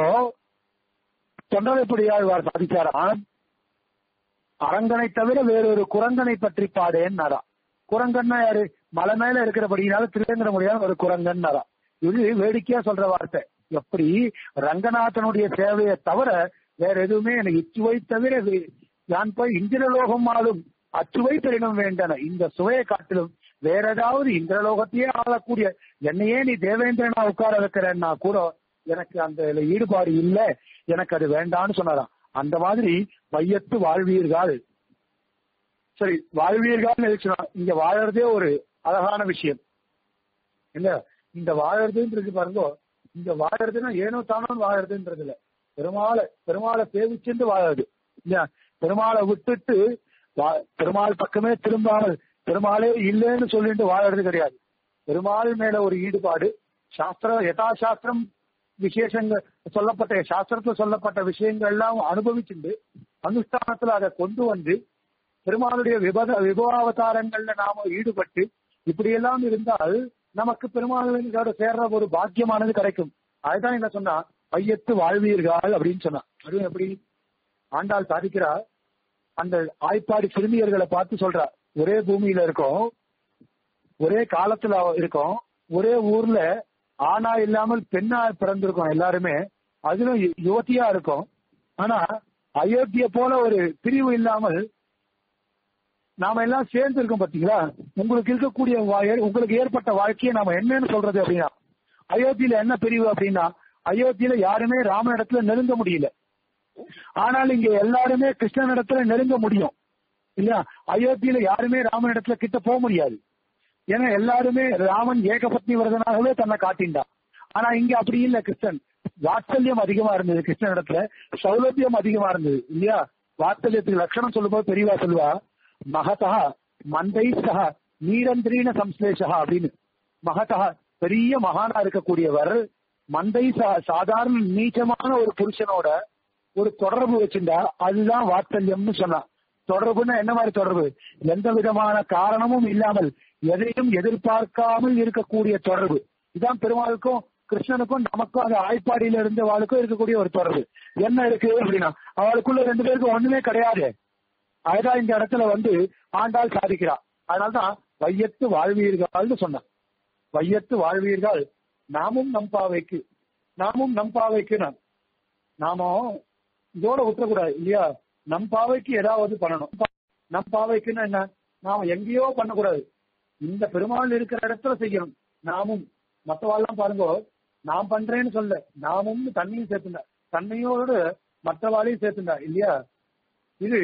தொண்டரைப்படியாழ்வார் சாதிச்சாராம் அரங்கனை தவிர வேறொரு குரங்கனை பற்றி பாடேன்னாரா குரங்கன்னா யாரு மலை மேல இருக்கிறபடினால திருவேந்திர முடியாத ஒரு குரங்கன்னாரா இது வேடிக்கையா சொல்ற வார்த்தை எப்படி ரங்கநாதனுடைய சேவையை தவிர வேற எதுவுமே எனக்கு இச்சுவை தவிர வே- நான் போய் இந்திரலோகம் ஆளும் அச்சுவை பெரினும் வேண்டன இந்த சுவையை காட்டிலும் வேற ஏதாவது இந்திரலோகத்தையே ஆளக்கூடிய என்னையே நீ தேவேந்திரனா உட்கார வைக்கிறேன்னா கூட எனக்கு அந்த இதுல ஈடுபாடு இல்ல எனக்கு அது வேண்டாம்னு சொன்னாராம் அந்த மாதிரி மையத்து வாழ்வீர்கள் சரி வாழ்வீர்கள் இருந்துச்சுன்னா இங்க வாழறதே ஒரு அழகான விஷயம் இல்ல இந்த வாழறதுன்றது பாருங்க இங்க வாழறதுன்னா ஏனோ தானோன்னு வாழறதுன்றது இல்ல பெருமாளை பெருமாளை சேவிச்சுட்டு வாழறது இல்லையா பெருமாளை விட்டுட்டு வா- பெருமாள் பக்கமே திரும்பாமல் பெருமாளே இல்லைன்னு சொல்லிட்டு வாழறது கிடையாது பெருமாள் மேல ஒரு ஈடுபாடு சாஸ்திர யதாசாஸ்திரம் விசேஷங்கள் சொல்லப்பட்ட சாஸ்திரத்துல சொல்லப்பட்ட விஷயங்கள் எல்லாம் அனுபவிச்சுண்டு அனுஷ்டானத்துல அதை கொண்டு வந்து பெருமாளுடைய விபத விபவாவதாரங்கள்ல நாம ஈடுபட்டு இப்படியெல்லாம் இருந்தால் நமக்கு பெருமாளோட சேர்ற ஒரு பாக்கியமானது கிடைக்கும் அதுதான் என்ன சொன்னா ஐயத்து வாழ்வீர்கள் அப்படின்னு சொன்னா அதுவும் எப்படி ஆண்டாள் சாதிக்கிறா அந்த ஆய்ப்பாடி சிறுமியர்களை பார்த்து சொல்றா ஒரே பூமியில இருக்கோம் ஒரே காலத்துல இருக்கோம் ஒரே ஊர்ல ஆணா இல்லாமல் பெண்ணா பிறந்திருக்கோம் எல்லாருமே அதிலும் யு- யுவதியா இருக்கும் ஆனா அயோத்திய போல ஒரு பிரிவு இல்லாமல் நாம எல்லாம் சேர்ந்து இருக்கோம் பாத்தீங்களா உங்களுக்கு இருக்கக்கூடிய வா- உங்களுக்கு ஏற்பட்ட வாழ்க்கையை நாம என்னன்னு சொல்றது அப்படின்னா அயோத்தியில என்ன பிரிவு அப்படின்னா அயோத்தியில யாருமே ராமனிடத்துல நெருங்க முடியல ஆனால் இங்க எல்லாருமே கிருஷ்ணனிடத்துல நெருங்க முடியும் இல்லையா அயோத்தியில யாருமே ராமனிடத்துல கிட்ட போக முடியாது ஏன்னா எல்லாருமே ராமன் ஏகபத்னி விரதனாகவே தன்னை காட்டின்றான் ஆனா இங்க அப்படி இல்ல கிருஷ்ணன் வாத்சல்யம் அதிகமா இருந்தது கிருஷ்ணனிடத்துல சௌலபியம் அதிகமா இருந்தது இல்லையா வாத்சல்யத்துக்கு லட்சணம் சொல்லும்போது பெரியவா சொல்லுவா மகதா மந்தை சக நீரந்திரீன சம்ஸ்லேஷா அப்படின்னு மகதா பெரிய மகானா இருக்கக்கூடியவர் மந்தை சா- சாதாரண நீச்சமான ஒரு புருஷனோட ஒரு தொடர்பு வச்சிருந்தா அதுதான் வாத்சல்யம்னு சொன்னா தொடர்புன்னா என்ன மாதிரி தொடர்பு எந்த விதமான காரணமும் இல்லாமல் எதையும் எதிர்பார்க்காமல் இருக்கக்கூடிய தொடர்பு இதான் பெருமாளுக்கும் கிருஷ்ணனுக்கும் நமக்கும் அந்த ஆய்ப்பாடியில இருந்த வாழ்க்கும் இருக்கக்கூடிய ஒரு தொடர்பு என்ன இருக்கு அப்படின்னா அவளுக்குள்ள ரெண்டு பேருக்கும் ஒண்ணுமே கிடையாது அதுதான் இந்த இடத்துல வந்து ஆண்டாள் சாதிக்கிறா அதனால்தான் வையத்து வாழ்வீர்கள்னு சொன்னான் வையத்து வாழ்வீர்கள் நாமும் நம் பாவைக்கு நாமும் நம் பாவைக்கு நான் நாம இதோட விட்டுறக்கூடாது இல்லையா நம் பாவைக்கு ஏதாவது பண்ணணும் நம் பாவைக்குன்னா என்ன நாம எங்கேயோ பண்ணக்கூடாது இந்த பெருமாள் இருக்கிற இடத்துல செய்யணும் நாமும் மற்றவாள்லாம் பாருங்க நான் பண்றேன்னு சொல்ல நாமும் தண்ணியும் சேர்த்துண்டா தன்னையோடு மற்றவாளையும் சேர்த்துண்டா இல்லையா இது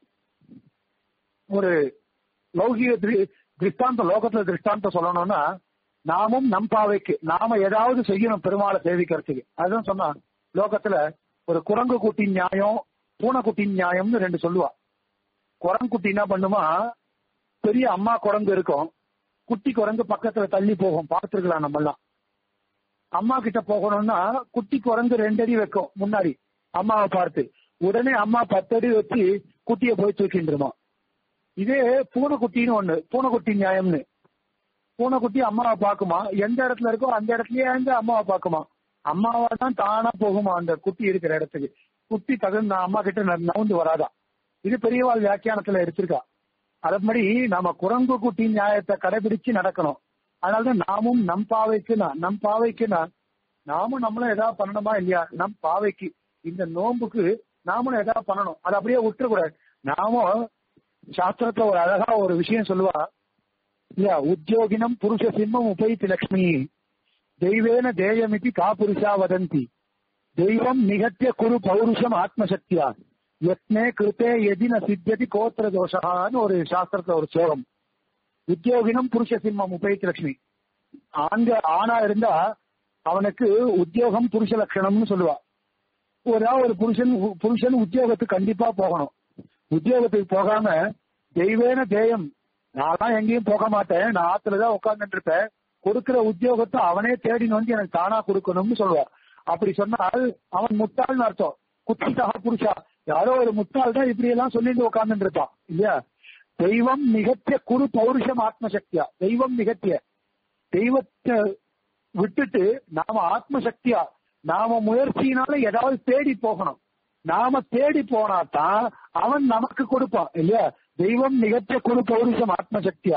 ஒரு லௌகிக திரு- திருஷ்டாந்த லோகத்துல திருஷ்டாந்தம் சொல்லணும்னா நாமும் நம் பாவைக்கு நாம ஏதாவது செய்யணும் பெருமாளை சேவிக்கிறதுக்கு அதுதான் சொன்னா லோகத்துல ஒரு குரங்கு குட்டி நியாயம் பூனைக்குட்டி நியாயம்னு ரெண்டு சொல்லுவா குரங்குட்டி என்ன பண்ணுமா பெரிய அம்மா குரங்கு இருக்கும் குட்டி குரங்கு பக்கத்துல தள்ளி போகும் பார்த்துருக்கலாம் நம்ம எல்லாம் அம்மா கிட்ட போகணும்னா குட்டி குரங்கு ரெண்டடி வைக்கும் முன்னாடி அம்மாவை பார்த்து உடனே அம்மா பத்தடி வச்சு குட்டியை போய் தூக்கிட்டுருமா இதே பூனைக்குட்டின்னு ஒண்ணு பூனைக்குட்டி நியாயம்னு பூனைக்குட்டி அம்மாவை பார்க்குமா எந்த இடத்துல இருக்கோ அந்த இடத்துலயே இருந்து அம்மாவை பார்க்குமா அம்மாவா தான் தானா போகுமா அந்த குட்டி இருக்கிற இடத்துக்கு குட்டி தகுந்த அம்மா கிட்ட ந- நவுந்து வராதா இது பெரியவாள் வியாக்கியானத்துல எடுத்திருக்கா அதன்படி நாம குரங்கு குட்டி நியாயத்தை கடைபிடிச்சு நடக்கணும் அதனாலதான் நாமும் நம் பாவைக்குனா நம் பாவைக்குனா நாமும் நம்மளும் ஏதாவது பண்ணணுமா இல்லையா நம் பாவைக்கு இந்த நோன்புக்கு நாமளும் ஏதாவது பண்ணணும் அதை அப்படியே விட்டுறக்கூடாது நாமும் சாஸ்திரத்துல ஒரு அழகா ஒரு விஷயம் சொல்லுவா இல்லையா உத்தியோகினம் புருஷ சிம்மம் உபயித்து லக்ஷ்மி தெய்வேன தேயமிதி கா புருஷா வதந்தி தெய்வம் நிகத்திய குரு பௌருஷம் ஆத்மசக்தியா யத்னே கிருத்தே எதின சித்தியதி கோத்திர தோஷகான்னு ஒரு சாஸ்திரத்துல ஒரு ஸ்லோகம் உத்தியோகினம் புருஷ சிம்மம் உபயித்து லட்சுமி ஆண்க ஆணா இருந்தா அவனுக்கு உத்தியோகம் புருஷ லட்சணம்னு சொல்லுவா ஒரு ஒரு புருஷன் புருஷன் உத்தியோகத்துக்கு கண்டிப்பா போகணும் உத்தியோகத்துக்கு போகாம தெய்வேன தேயம் நான்லாம் எங்கேயும் போக மாட்டேன் நான் ஆத்துலதான் உட்கார்ந்துட்டு இருப்பேன் கொடுக்கிற உத்தியோகத்தை அவனே தேடின்னு வந்து எனக்கு தானா கொடுக்கணும்னு சொல்லுவா அப்படி சொன்னால் அவன் முட்டாள்னு அர்த்தம் குத்திதா புருஷா யாரோ ஒரு முட்டாள் தான் இப்படி எல்லாம் சொல்லிட்டு உட்கார்ந்துட்டு இருப்பான் இல்லையா தெய்வம் மிகத்திய குரு பௌருஷம் ஆத்மசக்தியா தெய்வம் மிகத்திய தெய்வத்தை விட்டுட்டு நாம ஆத்மசக்தியா நாம முயற்சியினால ஏதாவது தேடி போகணும் நாம தேடி போனா தான் அவன் நமக்கு கொடுப்பான் இல்லையா தெய்வம் மிகத்திய குரு பௌருஷம் ஆத்மசக்தியா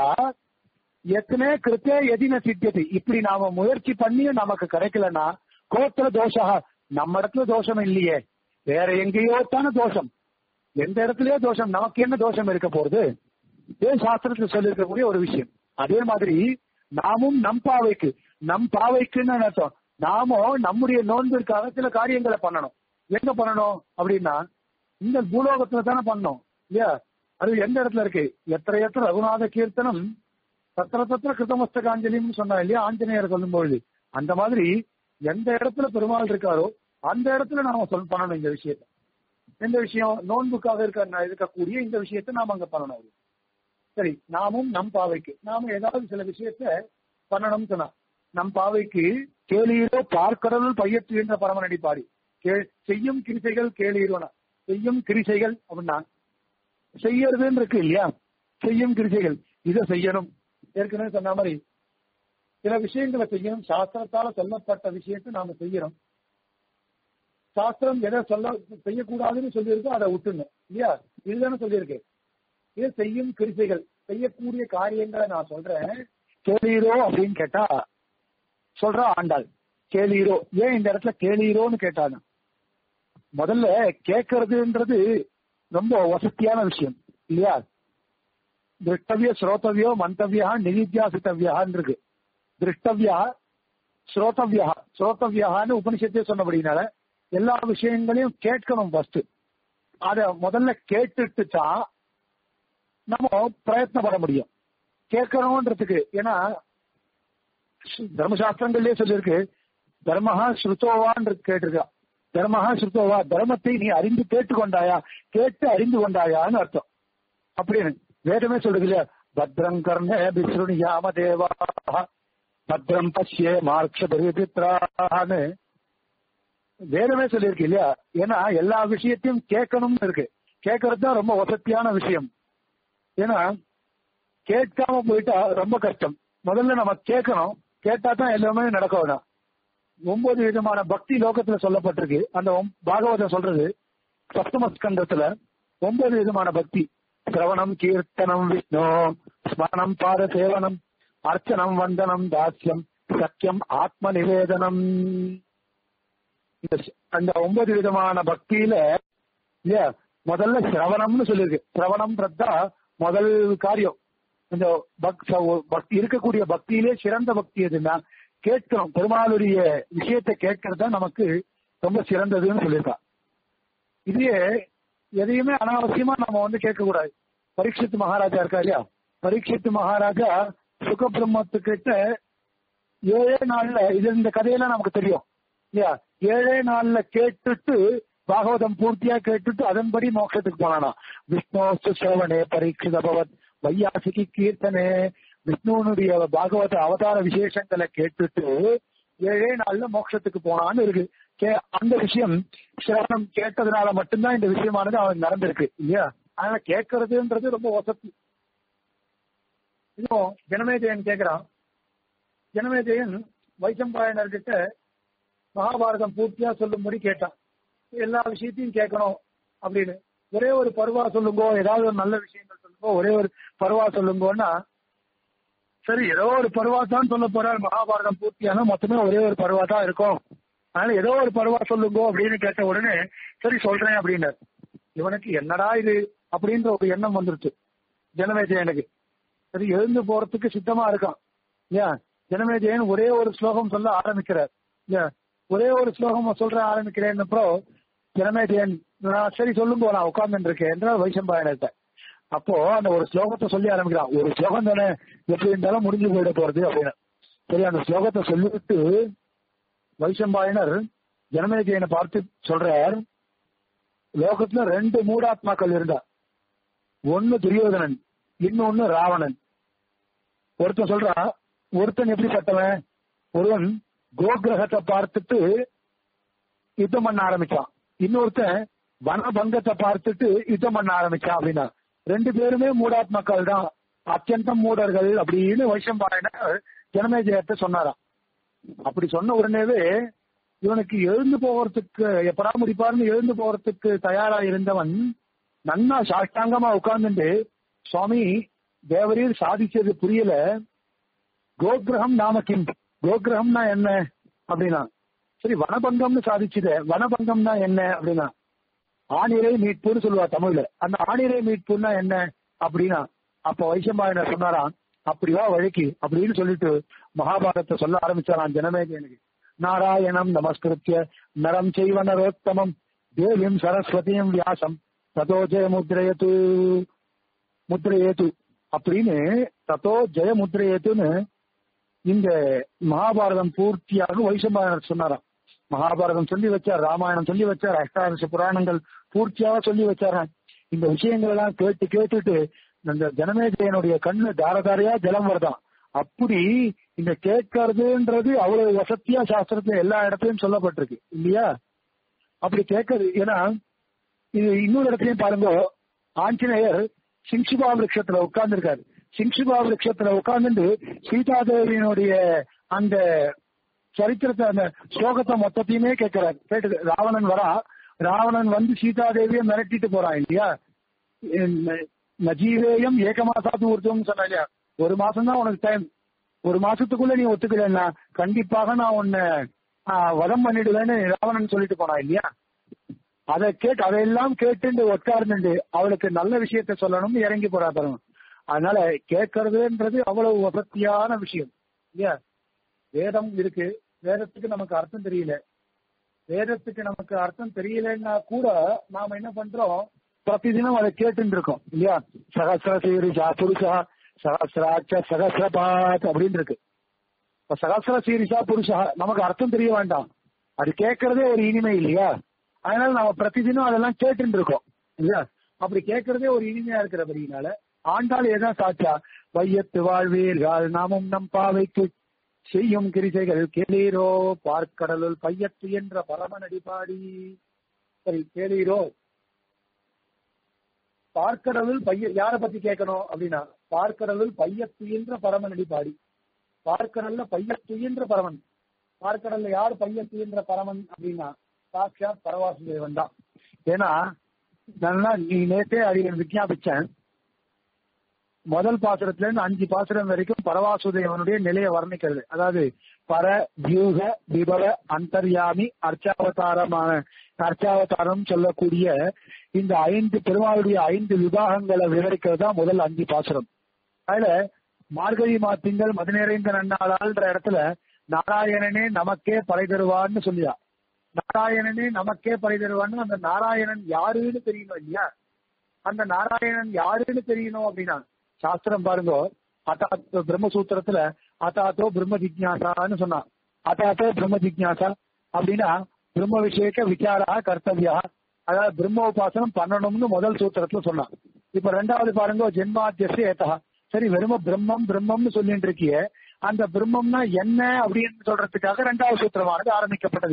எத்தனை கிருத்தே எதின சித்தியது இப்படி நாம முயற்சி பண்ணியும் நமக்கு கிடைக்கலன்னா கோத்திர தோஷா நம்ம இடத்துல தோஷம் இல்லையே வேற எங்கேயோ தானே தோஷம் எந்த இடத்துலயோ தோஷம் நமக்கு என்ன தோஷம் இருக்க போறது இதே சாஸ்திரத்துல சொல்லியிருக்கக்கூடிய ஒரு விஷயம் அதே மாதிரி நாமும் நம் பாவைக்கு நம் பாவைக்குன்னு அர்த்தம் நாமும் நம்முடைய நோன்பிற்காக சில காரியங்களை பண்ணணும் எங்க பண்ணணும் அப்படின்னா இந்த பூலோகத்துல தானே பண்ணணும் இல்லையா அது எந்த இடத்துல இருக்கு எத்தனை எத்தனை ரகுநாத கீர்த்தனம் தத்திர தத்திர கிருத்தமஸ்தகாஞ்சலின்னு சொன்னா இல்லையா ஆஞ்சநேயர் சொல்லும்பொழுது அந்த மாதிரி எந்த இடத்துல பெருமாள் இருக்காரோ அந்த இடத்துல நாம சொல் பண்ணணும் இந்த விஷயத்த எந்த விஷயம் நோன்புக்காக இருக்க இருக்கக்கூடிய இந்த விஷயத்த நாம அங்க பண்ணணும் சரி நாமும் நம் பாவைக்கு நாம ஏதாவது சில விஷயத்த பண்ணணும்னு சொன்னா நம் பாவைக்கு கேளீரோ பார்க்கடலுள் பையற்றுகின்ற பரமநடி பாடி கே- செய்யும் கிரிசைகள் கேளீரோனா செய்யும் கிரிசைகள் அப்படின்னா செய்யறதுன்னு இருக்கு இல்லையா செய்யும் கிரிசைகள் இதை செய்யணும் ஏற்கனவே சொன்ன மாதிரி சில விஷயங்களை செய்யணும் சாஸ்திரத்தால சொல்லப்பட்ட விஷயத்தை நாம செய்யறோம் சாஸ்திரம் எதை சொல்ல செய்யக்கூடாதுன்னு சொல்லியிருக்கோ அதை விட்டுங்க இல்லையா இதுதானே சொல்லியிருக்கு இது செய்யும் கிருசைகள் செய்யக்கூடிய காரியங்களை நான் சொல்றேன் கேளீரோ அப்படின்னு கேட்டா சொல்றா ஆண்டாள் கேளீரோ ஏன் இந்த இடத்துல கேளீரோன்னு கேட்டாங்க முதல்ல கேட்கறதுன்றது ரொம்ப வசதியான விஷயம் இல்லையா திருஷ்டவிய ஸ்ரோதவியோ மந்தவியா நிதித்தியாசித்தவியான்னு இருக்கு திருஷ்டவியா ஸ்ரோதவியா ஸ்ரோதவியான்னு உபனிஷத்தே சொன்னபடினால எல்லா விஷயங்களையும் கேட்கணும் ஃபர்ஸ்ட் அத முதல்ல கேட்டுட்டு தான் நம்ம பிரயத்னப்பட முடியும் கேட்கணும்ன்றதுக்கு ஏன்னா தர்மசாஸ்திரங்கள்லயே சொல்லியிருக்கு தர்மஹா ஸ்ருதோவான்னு கேட்டிருக்கா தர்மஹா ஸ்ருதோவா தர்மத்தை நீ அறிந்து கேட்டுக்கொண்டாயா கேட்டு அறிந்து கொண்டாயான்னு அர்த்தம் அப்படின்னு வேதமே சொல்றது இல்லையா பத்ரம் கர்ண விஸ்ருணியாம தேவா பத்ரம் பஷ்யே மார்க்ஷபித்ரான்னு வேதமே சொல்லியிருக்கு இல்லையா ஏன்னா எல்லா விஷயத்தையும் கேட்கணும்னு இருக்கு கேட்கறது தான் ரொம்ப வசதியான விஷயம் ஏன்னா கேட்காம போயிட்டா ரொம்ப கஷ்டம் முதல்ல நம்ம கேட்கணும் கேட்டா தான் எல்லாமே நடக்க வேணும் ஒன்பது விதமான பக்தி லோகத்துல சொல்லப்பட்டிருக்கு அந்த ஒம்- பாகவதம் சொல்றது சப்தம ஸ்கந்தத்துல ஒன்பது விதமான பக்தி சிரவணம் கீர்த்தனம் விஷ்ணு ஸ்மரணம் பாத சேவனம் அர்ச்சனம் வந்தனம் தாஸ்யம் சத்தியம் ஆத்ம நிவேதனம் இந்த ஸ்- அந்த ஒன்பது விதமான பக்தியில இல்லையா முதல்ல சிரவணம்னு சொல்லியிருக்கு சிரவணம்ன்றதா முதல் காரியம் இந்த பக் ச- பக்தி இருக்கக்கூடிய பக்தியிலே சிறந்த பக்தி எதுன்னா கேட்கணும் பெருமாளுடைய விஷயத்தை கேட்கறது தான் நமக்கு ரொம்ப சிறந்ததுன்னு சொல்லியிருக்கா இதுலயே எதையுமே அனாவசியமா நம்ம வந்து கேட்க கூடாது பரீட்சித் மகாராஜா இருக்கா இல்லையா பரீட்சித் மகாராஜா சுகபிரம்மத்துக்கிட்ட ஏழே நாள்ல இது இந்த கதையெல்லாம் நமக்கு தெரியும் இல்லையா ஏழே நாள்ல கேட்டுட்டு பாகவதம் பூர்த்தியா கேட்டுட்டு அதன்படி மோட்சத்துக்கு போனானா விஷ்ணு சேவனே பரீட்சித பவத் வையாசிக்கு கீர்த்தனே விஷ்ணுவனுடைய பாகவத அவதார விசேஷங்களை கேட்டுட்டு ஏழே நாள்ல மோட்சத்துக்கு போனான்னு இருக்கு கே- அந்த விஷயம் சிரவணம் கேட்டதுனால மட்டும்தான் இந்த விஷயமானது அவன் நடந்திருக்கு இல்லையா அதனால கேட்கறதுன்றது ரொம்ப வசதி இன்னும் ஜனமேஜயன் கேக்குறான் ஜனமேஜயன் வைசம்பாயனர்கிட்ட மகாபாரதம் பூர்த்தியா சொல்லும்படி கேட்டான் எல்லா விஷயத்தையும் கேட்கணும் அப்படின்னு ஒரே ஒரு பருவா சொல்லுங்கோ ஏதாவது ஒரு நல்ல விஷயங்கள் சொல்லுங்கோ ஒரே ஒரு பருவா சொல்லுங்கோன்னா சரி ஏதோ ஒரு பருவா தான் சொல்ல போறார் மகாபாரதம் பூர்த்தியான மொத்தமே ஒரே ஒரு பருவா தான் இருக்கும் அதனால ஏதோ ஒரு பருவா சொல்லுங்கோ அப்படின்னு கேட்ட உடனே சரி சொல்றேன் அப்படின்னார் இவனுக்கு என்னடா இது அப்படின்ற ஒரு எண்ணம் வந்துருச்சு ஜனமேஜயனுக்கு சரி எழுந்து போறதுக்கு சித்தமா இருக்கான் இல்லையா ஜனமேஜயன் ஒரே ஒரு ஸ்லோகம் சொல்ல ஆரம்பிக்கிறார் இல்லையா ஒரே ஒரு ஸ்லோகம் சொல்ற ஆரம்பிக்கிறேன் அப்புறம் ஜனமேஜயன் நான் சரி சொல்லுங்க நான் உட்கார்ந்து இருக்கேன் என்றால் வைசம்பாயனத்தை அப்போ அந்த ஒரு ஸ்லோகத்தை சொல்லி ஆரம்பிக்கிறான் ஒரு ஸ்லோகம் தானே எப்படி இருந்தாலும் முடிஞ்சு போயிட போறது அப்படின்னு சரி அந்த ஸ்லோகத்தை சொல்லிவிட்டு வைசம்பாயனர் ஜனமேஜயனை பார்த்து சொல்றார் லோகத்துல ரெண்டு மூடாத்மாக்கள் இருந்தா ஒன்னு துரியோதனன் இன்னொன்னு ராவணன் ஒருத்தன் சொல்றான் ஒருத்தன் எப்படிப்பட்டவன் ஒருவன் கோகிரகத்தை பார்த்துட்டு யுத்தம் பண்ண ஆரம்பிச்சான் இன்னொருத்தன் வனபங்கத்தை பார்த்துட்டு யுத்தம் பண்ண ஆரம்பிச்சான் அப்படின்னா ரெண்டு பேருமே மூடாத்மாக்கள் தான் அத்தியந்தம் மூடர்கள் அப்படின்னு வைஷம்பாயனர் ஜனமேஜயத்தை சொன்னாராம் அப்படி சொன்ன உடனேவே இவனுக்கு எழுந்து போகிறதுக்கு எப்படா முடிப்பாருன்னு எழுந்து போறதுக்கு தயாரா இருந்தவன் நன்னா சாஷ்டாங்கமா உட்கார்ந்துட்டு சுவாமி தேவரீர் சாதிச்சது புரியல கோகிரகம் நாம கிம் கோகிரகம்னா என்ன அப்படின்னா சரி வனபங்கம்னு சாதிச்சுத வனபங்கம்னா என்ன அப்படின்னா ஆணிரை மீட்புன்னு சொல்லுவா தமிழ்ல அந்த ஆணிரை மீட்புன்னா என்ன அப்படின்னா அப்ப வைசம்பாயனர் சொன்னாராம் அப்படிவா வழிக்கு அப்படின்னு சொல்லிட்டு மகாபாரதத்தை சொல்ல ஆரம்பிச்சாராம் ஜனமேஜயனுக்கு நாராயணம் நமஸ்கிருத்திய நரம் செய்வ நரோத்தமம் தேவியும் சரஸ்வதியும் வியாசம் ததோ ஜெய முத்ரயத்து முத்ரயேத்து அப்படின்னு ததோ ஜெய முத்ரயேத்துன்னு இந்த மகாபாரதம் பூர்த்தியாக வைசம்பாயனர் சொன்னாராம் மகாபாரதம் சொல்லி வச்சார் ராமாயணம் சொல்லி வச்சார் அஷ்டாதச புராணங்கள் பூர்த்தியாக சொல்லி வச்சாராம் இந்த விஷயங்கள் எல்லாம் கேட்டு கேட்டுட்டு அந்த ஜனமேஜயனுடைய கண்ணு தாரதாரையா ஜலம் வருதாம் அப்படி இந்த கேட்கறதுன்றது அவ்வளவு வசதியா சாஸ்திரத்துல எல்லா இடத்துலயும் சொல்லப்பட்டிருக்கு இல்லையா அப்படி கேட்கறது ஏன்னா இது இன்னொரு இடத்துலயும் பாருங்க ஆஞ்சநேயர் சிங்சுபா விருட்சத்துல உட்கார்ந்துருக்காரு சிங்சுபா விருட்சத்துல உட்கார்ந்துட்டு சீதாதேவியினுடைய அந்த சரித்திரத்தை அந்த ஸ்லோகத்தை மொத்தத்தையுமே கேட்கிறார் கேட்டு ராவணன் வரா ராவணன் வந்து சீதாதேவியை மிரட்டிட்டு போறான் இல்லையா நஜீவேயம் ஏக மாசாத்து ஊர்த்துவம் சொன்ன இல்லையா ஒரு மாசம் தான் உனக்கு டைம் ஒரு மாசத்துக்குள்ள நீ ஒத்துக்கலன்னா கண்டிப்பாக நான் உன்னை ஆஹ், வதம் பண்ணிடுவேன்னு ராவணன் சொல்லிட்டு போனான் இல்லையா அதை கேட்டு அதையெல்லாம் கேட்டு உட்கார்ந்துண்டு அவளுக்கு நல்ல விஷயத்த சொல்லணும்னு இறங்கி போறா பாருங்க அதனால கேட்கறதுன்றது அவ்வளவு வசதியான விஷயம் இல்லையா வேதம் இருக்கு வேதத்துக்கு நமக்கு அர்த்தம் தெரியல வேதத்துக்கு நமக்கு அர்த்தம் தெரியலன்னா கூட நாம என்ன பண்றோம் பிரதிதினம் அதை கேட்டுட்டு இருக்கோம் இல்லையா சகசிர சீரிஷா புருஷா சகசிராட்ச சகசிரபாத் அப்படின்னு இருக்கு இப்ப சகசிர சீரிஷா புருஷா நமக்கு அர்த்தம் தெரிய வேண்டாம் அது கேட்கறதே ஒரு இனிமை இல்லையா அதனால நம்ம பிரதிதினம் அதெல்லாம் கேட்டுட்டு இருக்கோம் இல்லையா அப்படி கேட்கறதே ஒரு இனிமையா இருக்கிறபடினால ஆண்டாள் எதான் சாச்சா வையத்து வாழ்வீர்கள் நாமும் நம் பாவைக்கு செய்யும் கிரிசைகள் கேளீரோ பார்க்கடலுள் பையத்து என்ற பரமனடி பாடி சரி கேளீரோ பார்க்கடலுள் பைய யார பத்தி கேட்கணும் அப்படின்னா பார்க்கடலுள் பையத்துயின்ற பரமனடி பாடி பார்க்கடல்ல பையத்துயின்ற பரமன் பார்க்கடல்ல யார் பையத்துயின்ற பரமன் அப்படின்னா சாட்சாத் பரவாசுதேவன் தான் ஏன்னா நல்லா நீ நேத்தே அறிஞர் விஞ்ஞாபிச்சேன் முதல் பாசுரத்துல இருந்து அஞ்சு பாசுரம் வரைக்கும் பரவாசுதேவனுடைய நிலையை வர்ணிக்கிறது அதாவது பர வியூக விபவ அந்தர்யாமி அர்ச்சாவதாரமான அர்ச்சாவதாரம் சொல்லக்கூடிய இந்த ஐந்து பெருமாளுடைய ஐந்து விபாகங்களை விவரிக்கிறது தான் முதல் அஞ்சு பாசுரம் அதுல மார்கழி மாத்திங்கள் மதுநேரைந்த நன்னாளான்ற இடத்துல நாராயணனே நமக்கே பறை தருவான்னு சொல்லியா நாராயணனே நமக்கே பறை தருவான்னு அந்த நாராயணன் யாருன்னு தெரியணும் இல்லையா அந்த நாராயணன் யாருன்னு தெரியணும் அப்படின்னா சாஸ்திரம் பாருங்க அதாத்தோ பிரம்மசூத்திரத்துல அதாத்தோ பிரம்ம ஜிக்யாசான்னு சொன்னான் அதாத்தோ பிரம்ம ஜிக்யாசா அப்படின்னா பிரம்ம விஷயக்க விசாரா கர்த்தவியா அதாவது பிரம்ம உபாசனம் பண்ணணும்னு முதல் சூத்திரத்துல சொன்னான் இப்ப ரெண்டாவது பாருங்க ஜென்மாத்தியசு ஏத்தா சரி வெறும பிரம்மம் பிரம்மம்னு சொல்லிட்டு இருக்கியே அந்த பிரம்மம்னா என்ன அப்படின்னு சொல்றதுக்காக ரெண்டாவது சூத்திரமானது ஆரம்பிக்கப்பட்டது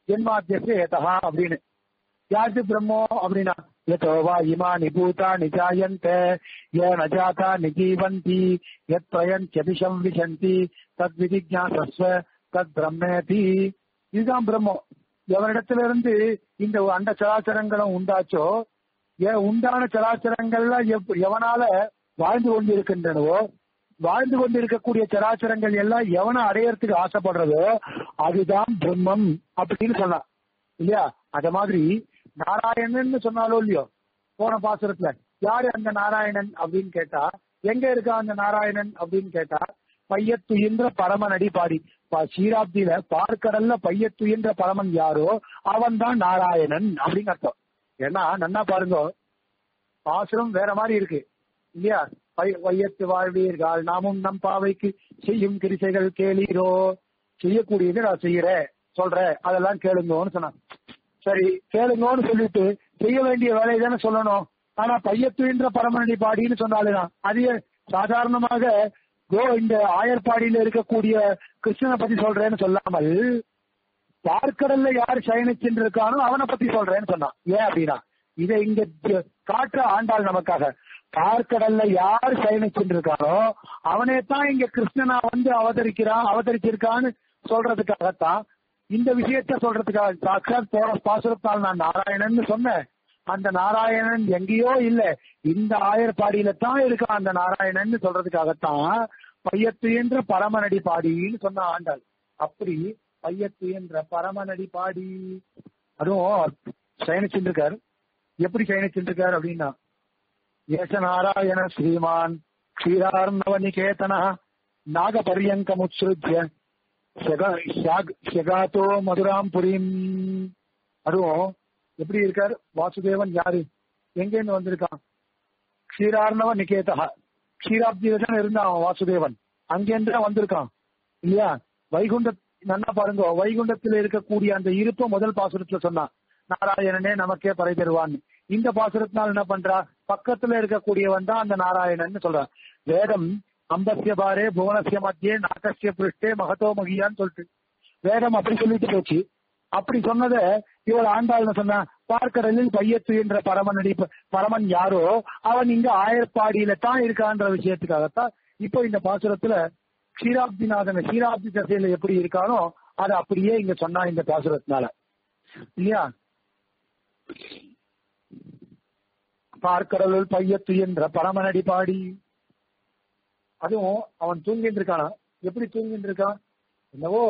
ஜென்மாத்தியசு ஏதா அப்படின்னு யாருக்கு பிரம்மோ அப்படின்னா எதோ வா இமா நிபூதா நிஜாயந்த ஏ நஜாதா நிஜீவந்தி எத் பிரயஞ்சபிஷம் விசந்தி தத் விதிஜாசஸ்வ தத் பிரம்மேதி இதுதான் பிரம்மம் எவனிடத்துல இருந்து இந்த அண்ட சராச்சரங்களும் உண்டாச்சோ ஏ- உண்டான சராச்சரங்கள்ல எப்- எவனால வாழ்ந்து கொண்டிருக்கின்றனவோ வாழ்ந்து கொண்டிருக்கக்கூடிய சராச்சரங்கள் எல்லாம் எவனை அடையறதுக்கு ஆசைப்படுறதோ அதுதான் பிரம்மம் அப்படின்னு சொன்னான் இல்லையா அத மாதிரி நாராயணன் சொன்னாலோ இல்லையோ போன பாசுரத்துல யாரு அந்த நாராயணன் அப்படின்னு கேட்டா எங்க இருக்கா அந்த நாராயணன் அப்படின்னு கேட்டா பையத்துயின்ற பரமன் அடிப்பாடி ப- சீராப்தியில பார்க்கடல்ல பையத்துயின்ற பரமன் யாரோ அவன் தான் நாராயணன் அப்படின்னு அர்த்தம் ஏன்னா நன்னா பாருங்க பாசுரம் வேற மாதிரி இருக்கு இல்லையா பை- வையத்து வாழ்வீர்கள் நாமும் நம் பாவைக்கு செய்யும் கிரிசைகள் கேளீரோ செய்யக்கூடியது நான் செய்யறேன் சொல்றேன் அதெல்லாம் கேளுங்கன்னு சொன்னான் சரி கேளுங்கன்னு சொல்லிட்டு செய்ய வேண்டிய வேலையை தானே சொல்லணும் ஆனா பையத்துன்ற பரமநடி பாடின்னு சொன்னாலுதான் அது சாதாரணமாக கோ இந்த ஆயர்பாடியில இருக்கக்கூடிய கிருஷ்ணனை பத்தி சொல்றேன்னு சொல்லாமல் பார்க்கடல்ல யார் சயனிச்சுட்டு இருக்கானோ அவனை பத்தி சொல்றேன்னு சொன்னான் ஏன் அப்படின்னா இதை இங்க ஜ- காட்டுற ஆண்டாள் நமக்காக பார்க்கடல்ல யார் சயனிச்சுட்டு இருக்கானோ அவனே தான் இங்க கிருஷ்ணனா வந்து அவதரிக்கிறான் அவதரிச்சிருக்கான்னு சொல்றதுக்காகத்தான் இந்த விஷயத்த சொல்றதுக்காக சாட்சாத் போற பாசுரத்தால் நான் நாராயணன் சொன்னேன் அந்த நாராயணன் எங்கேயோ இல்ல இந்த ஆயர்பாடியில தான் இருக்கான் அந்த நாராயணன் சொல்றதுக்காகத்தான் பையத்து என்ற பரமநடி பாடின்னு சொன்ன ஆண்டாள் அப்படி பையத்து என்ற பரமநடி பாடி அதுவும் சயனிச்சுட்டு இருக்காரு எப்படி சயனிச்சுட்டு இருக்காரு அப்படின்னா ஏச நாராயண ஸ்ரீமான் க்ஷீரார்ணவ நிகேதன நாகபரியங்கமுத்ஸ்ருத்ய ஷகாத்தோ மதுராம் புரியும் அதுவும் எப்படி இருக்கார் வாசுதேவன் யாரு எங்கேருந்து வந்திருக்கான் க்ஷீரார்ணவ நிகேதா க்ஷீராப்தியில தான் இருந்தான் அவன் வாசுதேவன் அங்கேருந்து தான் வந்திருக்கான் இல்லையா வைகுண்ட நல்லா பாருங்க வைகுண்டத்தில் இருக்கக்கூடிய அந்த இருப்ப முதல் பாசுரத்துல சொன்னான் நாராயணனே நமக்கே பறை தருவான் இந்த பாசுரத்தினால் என்ன பண்றா பக்கத்துல இருக்கக்கூடியவன் தான் அந்த நாராயணன் சொல்றான் வேதம் அம்பசிய பாரே புவனசிய மத்தியே நாகசிய பிருஷ்டே மகத்தோ மகியான்னு சொல்லிட்டு வேதம் அப்படி சொல்லிட்டு போச்சு அப்படி சொன்னதை இவள் ஆண்டாள்னு சொன்னா பார்க்கடலில் பையத்து என்ற பரமன் பரமன் யாரோ அவன் இங்க ஆயர்பாடியில தான் இருக்கான்ற விஷயத்துக்காகத்தான் இப்போ இந்த பாசுரத்துல க்ஷீராப்திநாதன் க்ஷீராப்தி தசையில எப்படி இருக்கானோ அதை அப்படியே இங்க சொன்னா இந்த பாசுரத்தினால இல்லையா பார்க்கடலுள் பையத்து என்ற பரமனடி பாடி அதுவும் அவன் தூங்கிட்டு இருக்கானா எப்படி தூங்கிட்டு இருக்கான் என்னவோ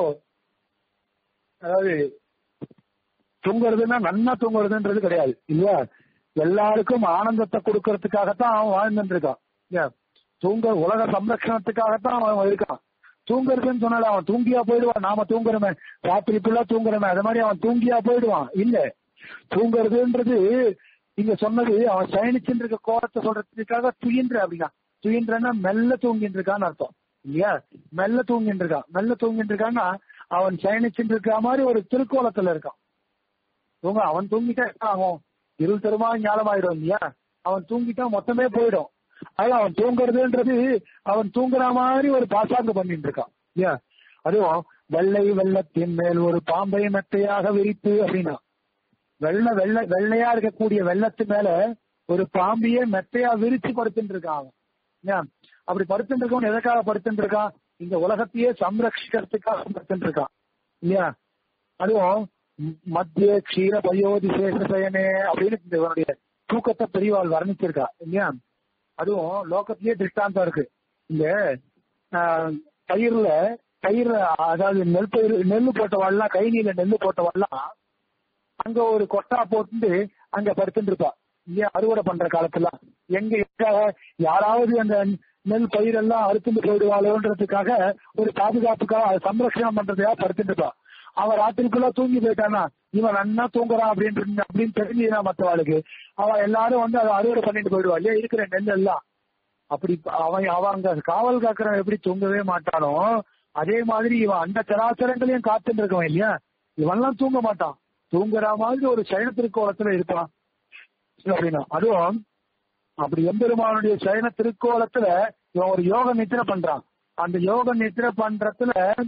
அதாவது தூங்குறதுன்னா நன்னா தூங்குறதுன்றது கிடையாது இல்லையா எல்லாருக்கும் ஆனந்தத்தை கொடுக்கறதுக்காகத்தான் அவன் வாழ்ந்துட்டு இருக்கான் இல்லையா தூங்க உலக சம்ரட்சணத்துக்காகத்தான் அவன் இருக்கான் தூங்குறதுன்னு சொன்னால அவன் தூங்கியா போயிடுவான் நாம தூங்குறோமே ராத்திரி ஃபுல்லா தூங்குறோமே அது மாதிரி அவன் தூங்கியா போயிடுவான் இல்ல தூங்குறதுன்றது இங்க சொன்னது அவன் சயனிச்சுட்டு இருக்க கோலத்தை சொல்றதுக்காக துயின்ற அப்படின்னா துயின்றன்னா மெல்ல தூங்கிட்டு இருக்கான்னு அர்த்தம் இல்லையா மெல்ல தூங்கிட்டு இருக்கான் மெல்ல தூங்கிட்டு இருக்கான்னா அவன் சயனிச்சுட்டு இருக்க மாதிரி ஒரு திருக்கோலத்துல இருக்கான் தூங்க அவன் தூங்கிட்டா என்ன ஆகும் இருள் தருமா ஞாபகமாயிடும் இல்லையா அவன் தூங்கிட்டா மொத்தமே போயிடும் அது அவன் தூங்குறதுன்றது அவன் தூங்குற மாதிரி ஒரு பாசாங்கு பண்ணிட்டு இருக்கான் இல்லையா அதுவும் வெள்ளை வெள்ளத்தின் மேல் ஒரு பாம்பை மெத்தையாக விரித்து அப்படின்னா வெள்ளை வெள்ளை வெள்ளையா இருக்கக்கூடிய வெள்ளத்து மேல ஒரு பாம்பியே மெத்தையா விரிச்சு படுத்துட்டு இருக்கான் அவன் ஏன் அப்படி படுத்துட்டு இருக்கவன் எதற்காக படுத்துட்டு இருக்கான் இந்த உலகத்தையே சம்ரட்சிக்கிறதுக்காக படுத்துட்டு இருக்கான் இல்லையா அதுவும் ம- மத்திய க்ஷீர பயோதி சேஷசயனே அப்படின்னு இந்த இவனுடைய தூக்கத்தை பெரியவாள் வர்ணிச்சிருக்கா இல்லையா அதுவும் லோகத்திலேயே திருஷ்டாந்தம் இருக்கு இந்த ஆஹ், பயிர்ல பயிர்ல அதாவது நெல் பயிர் நெல் போட்டவாள்லாம் கை நீல நெல் போட்டவாள்லாம் அங்க ஒரு கொட்டா போட்டு அங்க படுத்துட்டு இருப்பா இல்லையா அறுவடை பண்ற காலத்துல எங்க எங்க யாராவது அந்த நெல் பயிரெல்லாம் அறுத்துட்டு போயிடுவாளோன்றதுக்காக ஒரு பாதுகாப்புக்காக அதை சம்ரட்சணம் பண்றதுக்காக படுத்துட்டு இருப்பா அவன் ராத்திரிக்குள்ள தூங்கி போயிட்டானா இவன் நன்னா தூங்குறான் அப்படின்னு அப்படின்னு தெரிஞ்சுதான் மத்தவாளுக்கு அவன் எல்லாரும் வந்து அதை அறுவடை பண்ணிட்டு போயிடுவா இல்லையா இருக்கிற நெல் எல்லாம் அப்படி அவன் அவன் அங்க காவல் காக்கிறவன் எப்படி தூங்கவே மாட்டானோ அதே மாதிரி இவன் அந்த சராச்சரங்களையும் காத்துட்டு இருக்கவன் இல்லையா இவன்லாம் தூங்க மாட்டான் தூங்குற மாதிரி ஒரு சயன திருக்கோலத்துல இருப்பான் அப்படின்னா அதுவும் அப்படி எம்பெருமானுடைய சயன திருக்கோலத்துல இவன் ஒரு யோக நித்திரை பண்றான் அந்த யோக நித்திரை பண்றதுல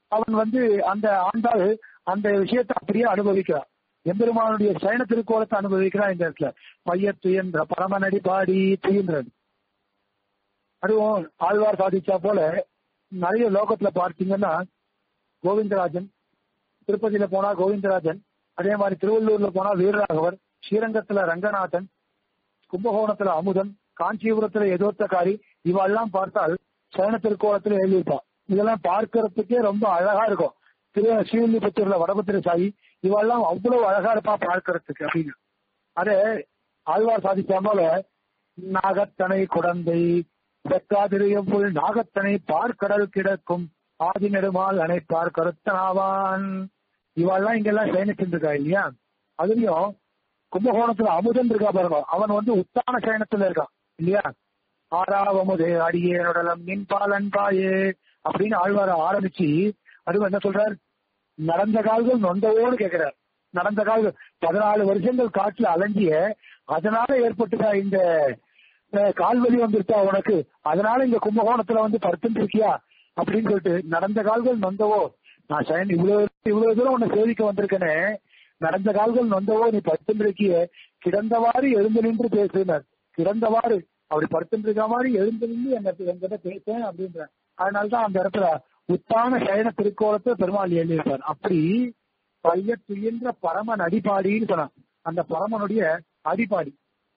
அவன் வந்து அந்த ஆண்டாள் அந்த விஷயத்தை அப்படியே அனுபவிக்கிறான் எம்பெருமானுடைய சயன திருக்கோலத்தை அனுபவிக்கிறான் இந்த இடத்துல பைய துயன்ற பரமநடி பாடி துயின்றது அதுவும் ஆழ்வார் சாதிச்சா போல நிறைய லோகத்துல பார்த்தீங்கன்னா கோவிந்தராஜன் திருப்பதியில போனா கோவிந்தராஜன் அதே மாதிரி திருவள்ளூர்ல போனா வீரராகவர் ஸ்ரீரங்கத்துல ரங்கநாதன் கும்பகோணத்துல அமுதன் காஞ்சிபுரத்துல எதோத்தக்காரி இவெல்லாம் பார்த்தால் சயன திருக்கோலத்துல எழுதியிருப்பான் இதெல்லாம் பார்க்கறதுக்கே ரொம்ப அழகா இருக்கும் திரு ஸ்ரீவில்லிபுத்தூர்ல வடபத்திர சாயி இவெல்லாம் அவ்வளவு அழகா இருப்பா பார்க்கறதுக்கு அப்படின்னு அதே ஆழ்வார் சாதிச்சா போல நாகத்தனை குடந்தை வெக்காதிரு எவ்வுள் நாகத்தனை பார்க்கடல் கிடக்கும் ஆதி நெடுமால் அணைப்பார் கருத்தனாவான் இவெல்லாம் இங்கெல்லாம் சயனிச்சுட்டு இருக்கா இல்லையா அதுலயும் கும்பகோணத்துல அமுதன் இருக்கா பாருங்க அவன் வந்து உத்தான சயனத்துல இருக்கான் இல்லையா ஆறாவமுதே அடியேனுடலம் நின் பாலன் பாயே அப்படின்னு ஆழ்வார ஆரம்பிச்சு அதுவும் என்ன சொல்றார் நடந்த கால்கள் நொந்தவோடு கேட்கிறார் நடந்த கால்கள் பதினாலு வருஷங்கள் காட்டுல அலைஞ்சிய அதனால ஏற்பட்டுதா இந்த அஹ், கால்வலி வந்துருச்சா உனக்கு அதனால இந்த கும்பகோணத்துல வந்து படுத்துட்டு இருக்கியா அப்படின்னு சொல்லிட்டு நடந்த கால்கள் நொந்தவோ நான் சயன் இவ்வளவு இவ்வளவு தூரம் உன்னை சேவிக்க வந்திருக்கேனே நடந்த கால்கள் நொந்தவோ நீ படுத்துட்டு இருக்கிய கிடந்தவாறு எழுந்து நின்று பேசுனார் கிடந்தவாறு அப்படி படுத்துட்டு இருக்க மாதிரி எழுந்து நின்று என்ன என்கிட்ட பேசேன் அப்படின்ற அதனாலதான் அந்த இடத்துல உத்தான சயன திருக்கோலத்தை பெருமாள் எழுதியிருப்பார் அப்படி பைய துயின்ற பரமன் அடிப்பாடின்னு சொன்னான் அந்த பரமனுடைய அடிப்பாடி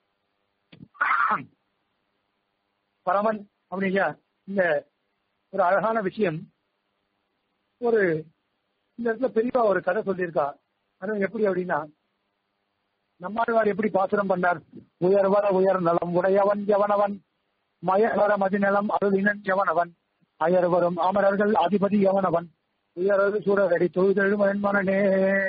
பரமன் அப்படிங்க இந்த ஒரு அழகான விஷயம் ஒரு இந்த இடத்துல பெரியவா ஒரு கதை சொல்லியிருக்கா அது எப்படி அப்படின்னா நம்மாழ்வார் எப்படி பாசுரம் பண்ணார் உயர்வர உயர் நலம் உடையவன் எவனவன் மயவர மதிநலம் அருளினன் எவனவன் அயர் வரும் அமரர்கள் அதிபதி எவனவன் உயர்வது சூழலடி தொழுதெழும் மனனே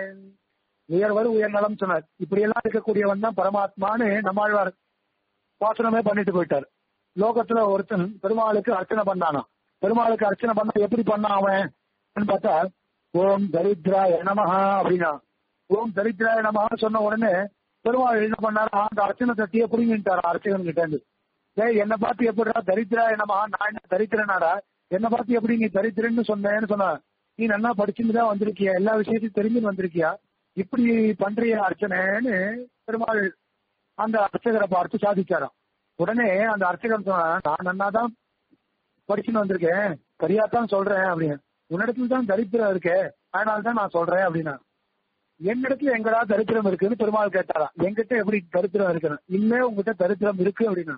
உயர்வது உயர் நலம் சொன்னார் இப்படி எல்லாம் இருக்கக்கூடியவன் தான் பரமாத்மான்னு நம்மாழ்வார் பாசனமே பண்ணிட்டு போயிட்டார் லோகத்துல ஒருத்தன் பெருமாளுக்கு அர்ச்சனை பண்ணானா பெருமாளுக்கு அர்ச்சனை பண்ண எப்படி பண்ணான் அவன் பார்த்தா ஓம் தரித்ராய நமஹா அப்படின்னா ஓம் தரித்ராய நமஹா சொன்ன உடனே பெருமாள் என்ன பண்ணாரா அந்த அர்ச்சனை தட்டிய புரிஞ்சுட்டாரா அர்ச்சகன் கிட்ட இருந்து டேய் என்ன பார்த்து எப்படிடா தரித்திராய நமஹா நான் என்ன தரித்திரனாடா என்ன பார்த்து எப்படி நீ தரித்திரன்னு சொன்னேன்னு சொன்ன நீ நல்லா படிச்சுட்டு தான் வந்திருக்கியா எல்லா விஷயத்தையும் தெரிஞ்சுன்னு வந்திருக்கியா இப்படி பண்றிய அர்ச்சனைன்னு பெருமாள் அந்த அர்ச்சகரை பார்த்து சாதிச்சாராம் உடனே அந்த அர்ச்சகன் சொன்னா நான் நன்னா தான் படிச்சுன்னு வந்திருக்கேன் சரியாத்தான் சொல்றேன் அப்படின்னு உன்னிடத்துல தான் தரித்திரம் இருக்கே அதனால தான் நான் சொல்றேன் அப்படின்னா என்னிடத்துல எங்கடா தரித்திரம் இருக்குன்னு பெருமாள் கேட்டாராம் என்கிட்ட எப்படி தரித்திரம் இருக்குன்னு இல்ல உங்ககிட்ட தரித்திரம் இருக்கு அப்படின்னா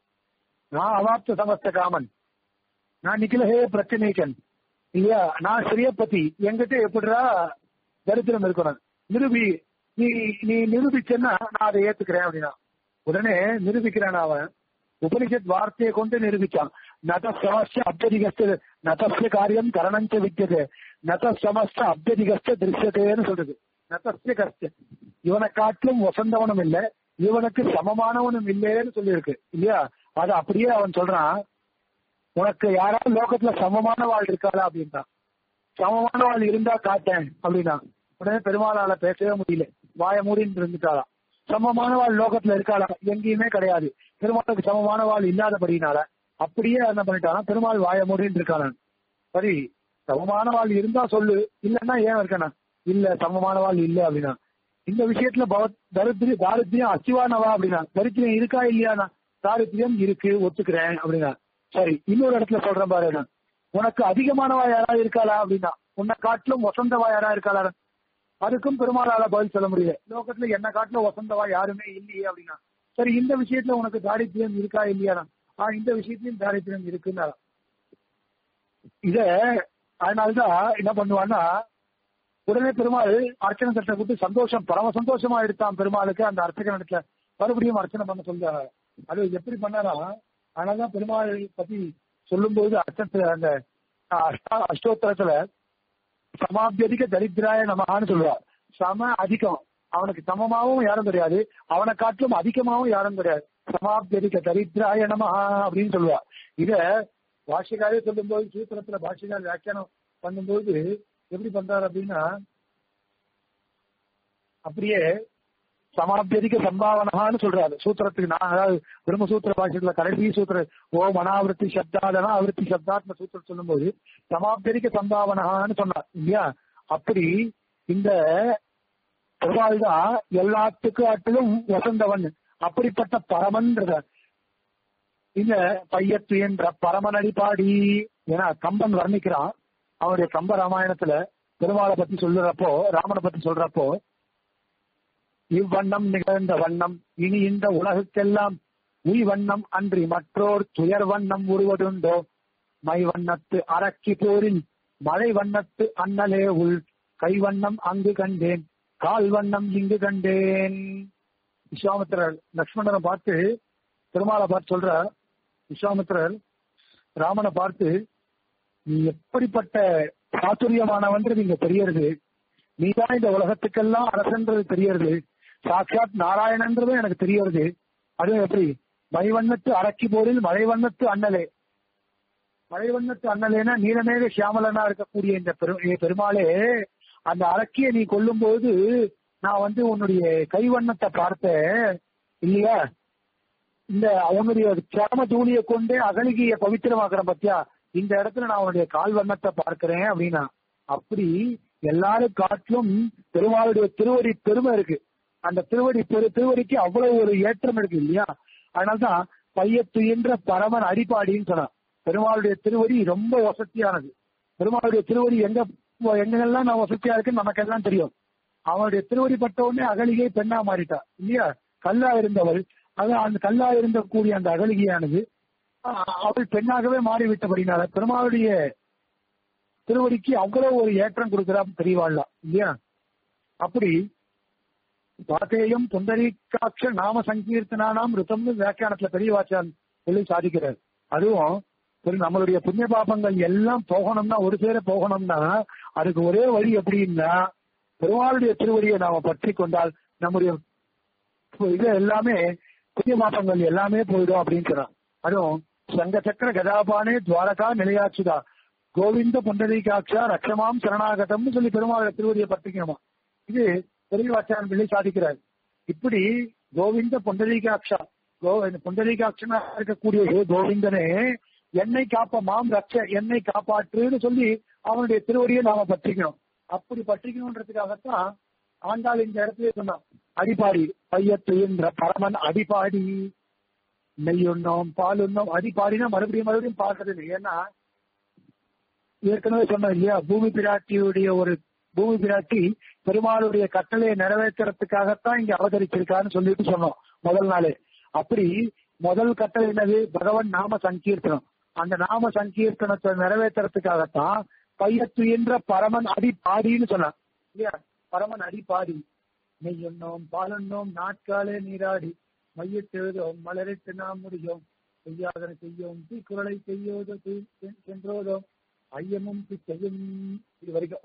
நான் அவாப்த சமஸ்த காமன் நான் நிக்கிலஹே பிரச்சனைக்கன் இல்லையா நான் சிறியப்பதி என்கிட்ட எப்படிடா தரித்திரம் இருக்கணும் நிரூபி நீ நீ நிரூபிச்சேன்னா நான் அதை ஏத்துக்கிறேன் அப்படின்னா உடனே நிரூபிக்கிறான் அவன் உபனிஷத் வார்த்தையை கொண்டு நிரூபிச்சான் நத சமஸ்த அப்யதிகஸ்த நதஸ்ய காரியம் கரணஞ்ச வித்தியது நத சமஸ்த அப்யதிகஸ்த திருஷ்யத்தேன்னு சொல்றது நதஸ்ய கஸ்த இவனை காட்டிலும் வசந்தவனும் இல்ல இவனுக்கு சமமானவனும் இல்லைன்னு சொல்லியிருக்கு இல்லையா அது அப்படியே அவன் சொல்றான் உனக்கு யாராவது லோகத்துல சமமான வாழ் இருக்காளா அப்படின்றான் சமமான வாழ் இருந்தா காட்டேன் அப்படின்னா உடனே பெருமாளால பேசவே முடியல வாய மூடின்னு இருந்துட்டாளாம் சமமான வாழ் லோகத்துல இருக்காளா எங்கேயுமே கிடையாது பெருமாளுக்கு சமமான வாழ் இல்லாதபடினால அப்படியே என்ன பண்ணிட்டானா பெருமாள் வாய மூடின்னு இருக்கானான் சரி சமமான வாழ் இருந்தா சொல்லு இல்லன்னா ஏன் இருக்கானா இல்ல சமமான வாழ் இல்ல அப்படின்னா இந்த விஷயத்துல பவத் தரித்திரி தாரித்திரியம் அசிவானவா அப்படின்னா தரித்திரியம் இருக்கா இல்லையானா தாரித்திரியம் இருக்கு ஒத்துக்கிறேன் அப்படின்னா சரி இன்னொரு இடத்துல சொல்றேன் பாரு நான். உனக்கு அதிகமானவா யாராவது இருக்காளா அப்படின்னா உன்னை காட்டிலும் வசந்தவா யாரா இருக்காளா அதுக்கும் பெருமாளால பதில் சொல்ல முடியல லோகத்துல என்ன காட்டிலும் வசந்தவா யாருமே இல்லையே அப்படின்னா சரி இந்த விஷயத்துல உனக்கு தாரித்திரியம் இருக்கா இல்லையா ஆஹ் இந்த விஷயத்திலும் தாரித்திரியம் இருக்குன்னா இத அதனாலதான் என்ன பண்ணுவான்னா உடனே பெருமாள் அர்ச்சனை தட்டை கொடுத்து சந்தோஷம் பரம சந்தோஷமா எடுத்தான் பெருமாளுக்கு அந்த அர்ச்சகன் இடத்துல மறுபடியும் அர்ச்சனை பண்ண சொல்ல அது எப்படி பண்ணாரா அதனாலதான் பெருமாள் பத்தி சொல்லும்போது அர்ச்சனத்துல அந்த அஷ்டா- அஷ்டோத்தரத்துல சமாபியதிக தரித்திராய நமகான்னு சொல்லுவார் சம அதிகம் அவனுக்கு சமமாவும் யாரும் கிடையாது அவனை காட்டிலும் அதிகமாவும் யாரும் கிடையாது சமாபியதிக தரித்திராய நமஹா அப்படின்னு சொல்லுவா இத பாஷ்யக்காரே சொல்லும்போது சூத்திரத்துல பாஷ்யக்கார வியாக்கியானம் பண்ணும்போது எப்படி பண்றாரு அப்படின்னா அப்படியே சமாபியதிக சம்பாவனகான்னு சொல்றாரு சூத்திரத்துக்கு நான் அதாவது பிரம்மசூத்திர பாஷ்யத்துல கடைசி சூத்திர ஓ மனாவிருத்தி சப்தாதனா அவிருத்தி சப்தாத்ம சூத்திரம் சொல்லும்போது சமாப்தரிக்க சம்பாவனகான்னு சொன்னார் இல்லையா அப்படி இந்த பெருமாள் தான் எல்லாத்துக்கும் ஆட்டிலும் வசந்தவன் அப்படிப்பட்ட பரமன்றத இந்த பையத்து என்ற பரமனடி பாடி ஏன்னா கம்பன் வர்ணிக்கிறான் அவனுடைய கம்ப ராமாயணத்துல பெருமாளை பத்தி சொல்லுறப்போ ராமனை பத்தி சொல்றப்போ இவ்வண்ணம் நிகழ்ந்த வண்ணம் இனி இந்த உலகுக்கெல்லாம் உய் வண்ணம் அன்றி மற்றோர் துயர் வண்ணம் உருவதுண்டோ மை வண்ணத்து அரக்கி போரில் மழை வண்ணத்து அண்ணலே உள் கை வண்ணம் அங்கு கண்டேன் கால் வண்ணம் இங்கு கண்டேன் விஸ்வாமித்திரர் லக்ஷ்மணனை பார்த்து பெருமாளை பார்த்து சொல்ற விஸ்வாமித்திரர் ராமனை பார்த்து நீ எப்படிப்பட்ட சாத்துரியமானவன்றது இங்க தெரியறது நீதான் இந்த உலகத்துக்கெல்லாம் அரசன்றது தெரியறது சாட்சாத் நாராயணன்றதும் எனக்கு தெரியறது அதுவும் எப்படி மைவண்ணத்து அரக்கி போரில் மழைவண்ணத்து அண்ணலே மழைவண்ணத்து அண்ணலேனா நீலமேக சியாமலனா இருக்கக்கூடிய இந்த பெரு ஏ பெருமாளே அந்த அரக்கியை நீ கொல்லும் போது நான் வந்து உன்னுடைய கைவண்ணத்தை பார்த்தேன் இல்லையா இந்த அவனுடைய சரம தூளிய கொண்டே அகலிகைய பவித்திரமாக்குறேன் பத்தியா இந்த இடத்துல நான் அவனுடைய கால் வண்ணத்தை பார்க்கிறேன் அப்படின்னா அப்படி எல்லாரும் காட்டிலும் பெருமாளுடைய திருவடி பெருமை இருக்கு அந்த திருவடி பெரு திருவடிக்கு அவ்வளவு ஒரு ஏற்றம் இருக்கு இல்லையா அதனால்தான் பையத்துயின்ற பரமன் அடிப்பாடின்னு சொன்னான் பெருமாளுடைய திருவடி ரொம்ப வசதியானது பெருமாளுடைய திருவடி எங்க எங்கெல்லாம் நான் வசதியா இருக்குன்னு நமக்கு எல்லாம் தெரியும் அவனுடைய திருவடி பட்ட உடனே அகலிகை பெண்ணா மாறிட்டா இல்லையா கல்லா இருந்தவள் அது அந்த கல்லா இருந்தக்கூடிய அந்த அகலிகையானது அவள் பெண்ணாகவே மாறிவிட்டபடினால பெருமாளுடைய திருவடிக்கு அவ்வளவு ஒரு ஏற்றம் கொடுக்கிறா தெரியவாள்லாம் இல்லையா அப்படி பாத்தேயம் புண்டரீகாட்ச நாம சங்கீர்த்தனானாம் ருத்தம்னு வியாக்கியானத்துல பெரியவாச்சான் சொல்லி சாதிக்கிறார் அதுவும் சரி நம்மளுடைய புண்ணிய பாபங்கள் எல்லாம் போகணும்னா ஒரு சேர போகணும்னா அதுக்கு ஒரே வழி எப்படின்னா பெருமாளுடைய திருவடியை நாம பற்றி கொண்டால் நம்முடைய இது எல்லாமே புண்ணிய பாபங்கள் எல்லாமே போயிடும் அப்படின்னு சொன்னான் அதுவும் சங்க சக்கர கதாபானே துவாரகா நிலையாச்சுதா கோவிந்த புண்டரீகாட்சா ரக்ஷமாம் சரணாகதம்னு சொல்லி பெருமாளுடைய திருவடியை பற்றிக்கணுமா இது பெரியவாச்சாரன் பிள்ளை சாதிக்கிறார் இப்படி கோவிந்த புண்டரீகாட்சா கோ புண்டரீகாட்சனா இருக்கக்கூடிய கோவிந்தனே என்னை காப்ப மாம் ரக்ஷ என்னை காப்பாற்றுன்னு சொல்லி அவனுடைய திருவடியை நாம பற்றிக்கணும் அப்படி பற்றிக்கணும்ன்றதுக்காகத்தான் ஆண்டாள் இந்த இடத்துல சொன்னான் அடிப்பாடி பையத்துன்ற பரமன் அடிப்பாடி நெய் உண்ணோம் பால் உண்ணோம் அடிப்பாடினா மறுபடியும் மறுபடியும் பார்க்கறது ஏன்னா ஏற்கனவே சொன்னோம் இல்லையா பூமி பிராட்டியுடைய ஒரு பூமி பிராட்டி பெருமாளுடைய கட்டளையை நிறைவேற்றுறதுக்காகத்தான் இங்க அவதரிச்சிருக்கான்னு சொல்லிட்டு சொன்னோம் முதல் நாளே அப்படி முதல் கட்டளை என்னது பகவன் நாம சங்கீர்த்தனம் அந்த நாம சங்கீர்த்தனத்தை நிறைவேற்றுறதுக்காகத்தான் பையத்துயின்ற பரமன் அடி பாடின்னு சொன்னான் இல்லையா பரமன் அடி பாடி நெய்யுண்ணோம் பாலுண்ணோம் நாட்காலே நீராடி மையத்தெழுதோம் மலரிட்டு நாம் முடியும் செய்யாதன செய்யோம் தீக்குறளை செய்யோதோ சென்றோதோம் ஐயமும் பிச்சையும் இது வரைக்கும்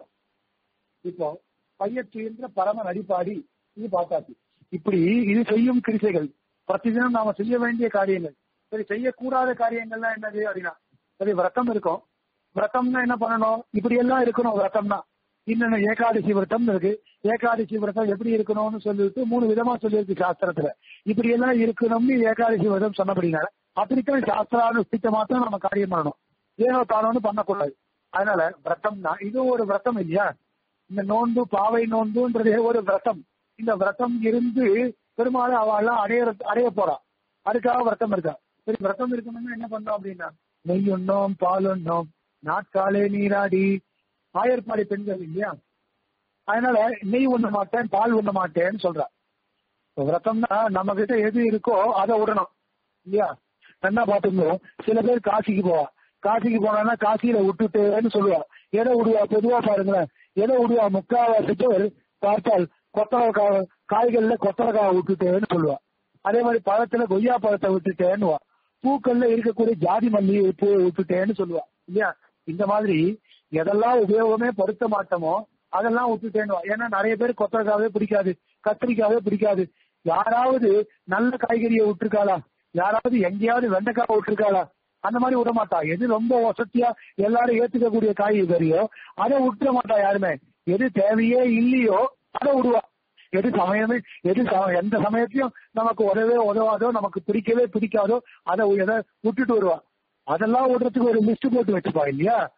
இப்போ பையத்துயின்ற பரமன் அடிப்பாடி இது பார்த்தாச்சு இப்படி இது செய்யும் கிரிசைகள் பிரதிதினம் நாம செய்ய வேண்டிய காரியங்கள் சரி செய்யக்கூடாத காரியங்கள்லாம் என்னது அப்படின்னா சரி விரதம் இருக்கும் விரதம்னா என்ன பண்ணணும் இப்படி எல்லாம் இருக்கணும் விரதம்னா இன்னொன்னு ஏகாதசி விரதம் இருக்கு ஏகாதசி விரதம் எப்படி இருக்கணும்னு சொல்லிட்டு மூணு விதமா சொல்லியிருக்கு சாஸ்திரத்துல இப்படி எல்லாம் இருக்கணும்னு ஏகாதசி விரதம் சொன்னபடினால அப்படித்தான் சாஸ்திரானுஷ்டித்தமா தான் நம்ம காரியம் பண்ணணும் ஏனோ தானோன்னு பண்ணக்கூடாது அதனால விரதம்னா இது ஒரு விரதம் இல்லையா இந்த நோன்பு பாவை நோன்புன்றதே ஒரு விரதம் இந்த விரதம் இருந்து பெருமாள் அவெல்லாம் அடைய அடைய போறா அதுக்காக விரதம் இருக்கா சரி விரதம் இருக்கணும்னா என்ன பண்ணோம் அப்படின்னா நெய் உண்ணோம் பால் உண்ணோம் நாட்காலே நீராடி ஆயர்பாடி பெண்கள் இல்லையா அதனால நெய் உண்ண மாட்டேன் பால் உண்ண மாட்டேன்னு சொல்றா விரதம்னா நம்ம கிட்ட எது இருக்கோ அதை விடணும் இல்லையா என்ன பாத்துக்கணும் சில பேர் காசிக்கு போவா காசிக்கு போனா காசியில விட்டுட்டேன்னு சொல்லுவா எதை விடுவா பொதுவா பாருங்களேன் எதை விடுவா முக்காவாசி பேர் பார்த்தால் கொத்தரக்காய் காய்கள்ல கொத்தரக்காய் விட்டுட்டேன்னு சொல்லுவா அதே மாதிரி பழத்துல கொய்யா பழத்தை விட்டுட்டேன்னுவா பூக்கள்ல இருக்கக்கூடிய ஜாதி மல்லி பூ விட்டுட்டேன்னு சொல்லுவா இல்லையா இந்த மாதிரி எதெல்லாம் உபயோகமே படுத்த மாட்டோமோ அதெல்லாம் விட்டுட்டேன்னுவா ஏன்னா நிறைய பேர் கொத்தரக்காவே பிடிக்காது கத்திரிக்காவே பிடிக்காது யாராவது நல்ல காய்கறியை விட்டுருக்காளா யாராவது எங்கேயாவது வெண்டைக்காய் விட்டுருக்காளா அந்த மாதிரி விட மாட்டா எது ரொம்ப வசதியா எல்லாரும் ஏத்துக்கக்கூடிய காய்கறியோ அதை விட்டுற மாட்டா யாருமே எது தேவையே இல்லையோ அதை விடுவா எது சமயமே எது எந்த சமயத்திலும் நமக்கு உதவே உதவாதோ நமக்கு பிடிக்கவே பிடிக்காதோ அதை எதை விட்டுட்டு வருவா அதெல்லாம் விடுறதுக்கு ஒரு லிஸ்ட் போட்டு வச்சுப்பா இல்லையா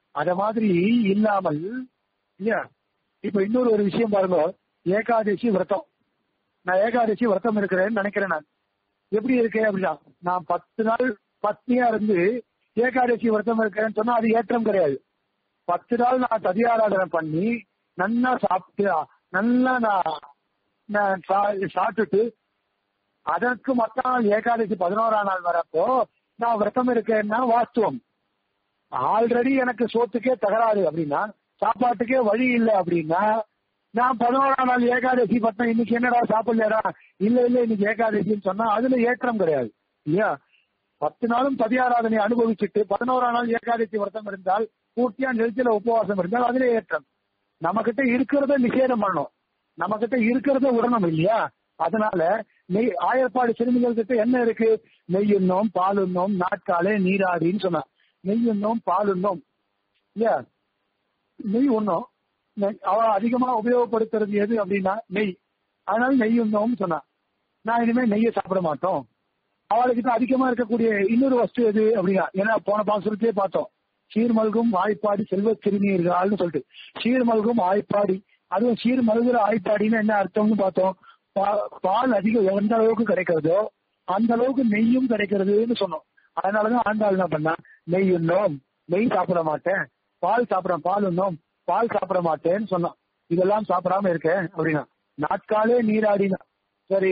அத மாதிரி இல்லாமல் இல்லையா இப்ப இன்னொரு ஒரு விஷயம் பாருங்க ஏகாதசி விரதம் நான் ஏகாதசி விரதம் இருக்கிறேன்னு நினைக்கிறேன் நான் எப்படி இருக்கேன் அப்படின்னா நான் பத்து நாள் பத்னியா இருந்து ஏகாதசி விரதம் இருக்கிறேன்னு சொன்னா அது ஏற்றம் கிடையாது பத்து நாள் நான் ததியாராதனை பண்ணி நல்லா சாப்பிட்டு நல்லா நான் நான் சா- சாப்பிட்டுட்டு அதற்கு மத்த நாள் ஏகாதசி பதினோராம் நாள் வரப்போ நான் விரதம் இருக்கேன்னா வாஸ்துவம் ஆல்ரெடி எனக்கு சோத்துக்கே தகராறு அப்படின்னா சாப்பாட்டுக்கே வழி இல்லை அப்படின்னா நான் பதினோராம் நாள் ஏகாதசி பட்டம் இன்னைக்கு என்னடா சாப்பிடலடா இல்ல இல்ல இன்னைக்கு ஏகாதசின்னு சொன்னா அதுல ஏற்றம் கிடையாது இல்லையா பத்து நாளும் பதியாராதனை அனுபவிச்சுட்டு பதினோராம் நாள் ஏகாதசி விரதம் இருந்தால் பூர்த்தியா நெருச்சில உபவாசம் இருந்தால் அதுல ஏற்றம் நம்ம கிட்ட இருக்கிறத நிஷேதம் பண்ணணும் நம்ம கிட்ட இருக்கிறத விடணும் இல்லையா அதனால நெய் ஆயர்பாடு சிறுமிகள் கிட்ட என்ன இருக்கு நெய்யுண்ணோம் பாலுண்ணோம் நாட்காலே நீராடின்னு சொன்னா நெய்யுண்ணோம் பாலுண்ணோம் இல்லையா நெய் உண்ணோம் நெய் அவ அதிகமா உபயோகப்படுத்துறது எது அப்படின்னா நெய் அதனால நெய் உண்ணோம்னு சொன்னா நான் இனிமே நெய்யை சாப்பிட மாட்டோம் அவளுக்கிட்ட அதிகமா இருக்கக்கூடிய இன்னொரு வஸ்து எது அப்படின்னா ஏன்னா போன பாசுரத்திலே பார்த்தோம் சீர்மல்கும் ஆய்ப்பாடி செல்வ சிறுநீர்கள்னு சொல்லிட்டு சீர்மல்கும் ஆய்ப்பாடி அதுவும் சீர் மல்கிற ஆய்ப்பாடின்னு என்ன அர்த்தம்னு பார்த்தோம் பா- பால் அதிகம் எந்த அளவுக்கு கிடைக்கிறதோ அந்த அளவுக்கு நெய்யும் கிடைக்கிறதுன்னு சொன்னோம் அதனாலதான் ஆண்டாள் என்ன பண்ணா நெய் உண்ணோம் நெய் சாப்பிட மாட்டேன் பால் சாப்பிட பால் உண்ணோம் பால் சாப்பிட மாட்டேன்னு சொன்னான் இதெல்லாம் சாப்பிடாம இருக்கேன் அப்படின்னா நாட்காலே நீராடினா சரி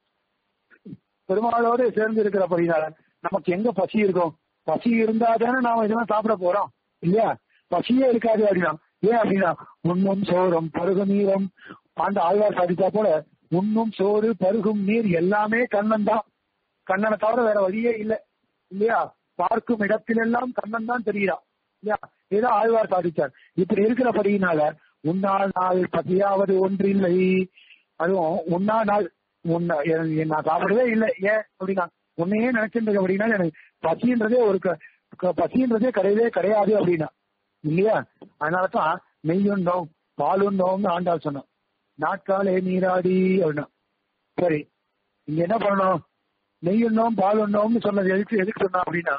பெருமாளோடு சேர்ந்து இருக்கிறபடினால நமக்கு எங்க பசி இருக்கும் பசி இருந்தா தானே நாம இதெல்லாம் சாப்பிட போறோம் இல்லையா பசியே இருக்காது அப்படின்னா ஏன் அப்படின்னா உண்ணும் சோறும் பருகு நீரும் ஆண்டு ஆழ்வார் சாதித்தா போல உண்ணும் சோறு பருகும் நீர் எல்லாமே கண்ணன் தான் கண்ணனை தவிர வேற வழியே இல்லை இல்லையா பார்க்கும் இடத்திலெல்லாம் கண்ணன் தான் தெரிகிறான் இல்லையா ஏதோ ஆழ்வார் சாதிச்சார் இப்படி இருக்கிறபடியினால உன்னால் நாள் பசியாவது ஒன்றில்லை அதுவும் உன்னா நாள் உன்னை எ- நான் சாப்பிடவே இல்லை ஏன் அப்படின்னா உன்னையே நினைச்சிட்டு இருக்க அப்படின்னா எனக்கு பசின்றதே ஒரு க- க- பசின்றதே கிடையவே கிடையாது அப்படின்னா இல்லையா அதனாலதான் நெய்யுண்டோம் பாலுண்டோம்னு ஆண்டாள் சொன்னோம் நாட்காலே நீராடி அப்படின்னா சரி இங்க என்ன பண்ணணும் நெய்யுண்ணோம் பாலுண்ணோம்னு சொன்னது எதுக்கு எதுக்கு சொன்னா அப்படின்னா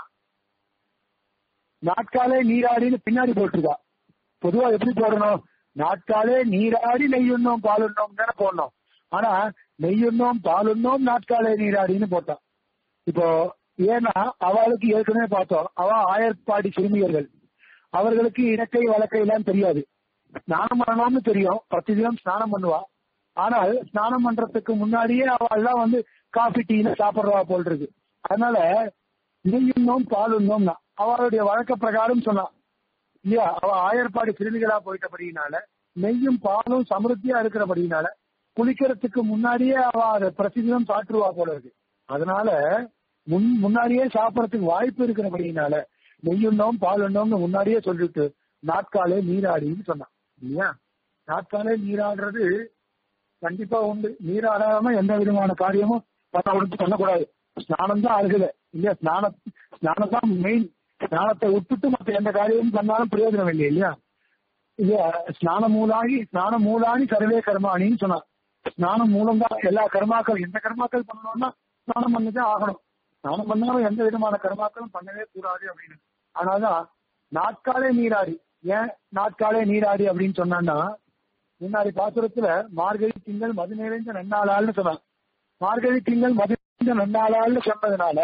நாட்காலே நீராடின்னு பின்னாடி போட்டிருக்கா பொதுவா எப்படி போடணும் நாட்காலே நீராடி நெய்யுண்ணோம் பாலுண்ணோம் தானே போடணும் ஆனா நெய்யுண்ணோம் பாலுண்ணோம் நாட்காலே நீராடின்னு போட்டான் இப்போ ஏன்னா அவளுக்கு ஏற்கனவே பார்த்தோம் அவ ஆயர்பாடி சிறுமியர்கள் அவர்களுக்கு இடக்கை வழக்கை எல்லாம் தெரியாது ஸ்நானம் பண்ணணும்னு தெரியும் பத்து தினம் ஸ்நானம் பண்ணுவா ஆனால் ஸ்நானம் பண்றதுக்கு முன்னாடியே அவ எல்லாம் வந்து காஃபி டீல சாப்பிடுறவா போல் இருக்கு அதனால நெய்யுண்ணோம் பாலுண்ணோம்னா அவளுடைய வழக்க பிரகாரம் சொன்னான் இல்லையா அவ ஆயர்பாடி சிறுமிகளா போயிட்டபடியினால நெய்யும் பாலும் சமிருத்தியா இருக்கிறபடியினால குளிக்கிறதுக்கு முன்னாடியே அவ அதை பிரசித்தம் சாற்றுவா போல இருக்கு அதனால முன் முன்னாடியே சாப்பிடறதுக்கு வாய்ப்பு இருக்கிறபடியினால நெய்யுண்ணோம் பாலுண்ணோம்னு முன்னாடியே சொல்லிட்டு நாட்காலே நீராடின்னு சொன்னான் இல்லையா நாட்காலே நீராடுறது கண்டிப்பா உண்டு நீராடாம எந்த விதமான காரியமும் பண்ண கொடுத்து பண்ணக்கூடாது ஸ்நானம் தான் அருகலை இல்லையா ஸ்நானம் ஸ்நானம் தான் மெயின் ஸ்நானத்தை விட்டுட்டு மத்த எந்த காரியமும் பண்ணாலும் பிரயோஜனம் இல்லை இல்லையா இல்லையா ஸ்நான மூலாகி ஸ்நான மூலானி சர்வே கர்மாணின்னு சொன்னான் ஸ்நானம் மூலம் தான் எல்லா கர்மாக்கள் எந்த கர்மாக்கள் பண்ணணும்னா ஸ்நானம் பண்ணதான் ஆகணும் ஸ்நானம் பண்ணாலும் எந்த விதமான கர்மாக்களும் பண்ணவே கூடாது அப்படின்னு அதனாலதான் நாட்காலே நீராடி ஏன் நாட்காலே நீராடி அப்படின்னு சொன்னான்னா முன்னாடி பாசுரத்துல மார்கழி திங்கள் மது நிறைந்த நன்னாளால்னு சொன்னான் மார்கழி திங்கள் மது நிறைந்த நன்னாளால்னு சொன்னதுனால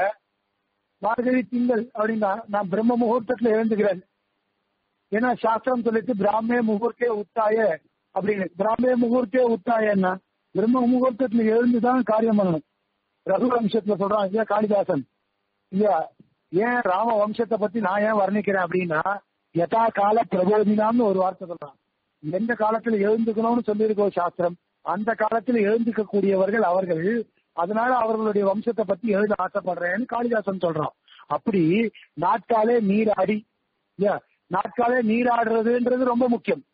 மார்கழி திங்கள் அப்படின்னா நான் பிரம்ம முகூர்த்தத்துல எழுந்துக்கிறேன் ஏன்னா சாஸ்திரம் சொல்லிட்டு பிராமே முகூர்த்தே உத்தாய அப்படின்னு பிராமே முகூர்த்தே உத்தாயன்னா பிரம்ம முகூர்த்தத்துல எழுந்துதான் காரியம் பண்ணணும் ரகுவம்சத்துல சொல்றான் இல்லையா காளிதாசன் இல்லையா ஏன் ராம வம்சத்தை பத்தி நான் ஏன் வர்ணிக்கிறேன் அப்படின்னா யதா கால பிரபோதினாம்னு ஒரு வார்த்தை சொல்றான் எந்த காலத்துல எழுந்துக்கணும்னு சொல்லியிருக்கோ சாஸ்திரம் அந்த காலத்துல எழுந்துக்க கூடியவர்கள் அவர்கள் அதனால அவர்களுடைய வம்சத்தை பத்தி எழுத ஆசைப்படுறேன்னு காளிதாசன் சொல்றான் அப்படி நாட்காலே நீராடி இல்லையா நாட்காலே நீராடுறதுன்றது ரொம்ப முக்கியம்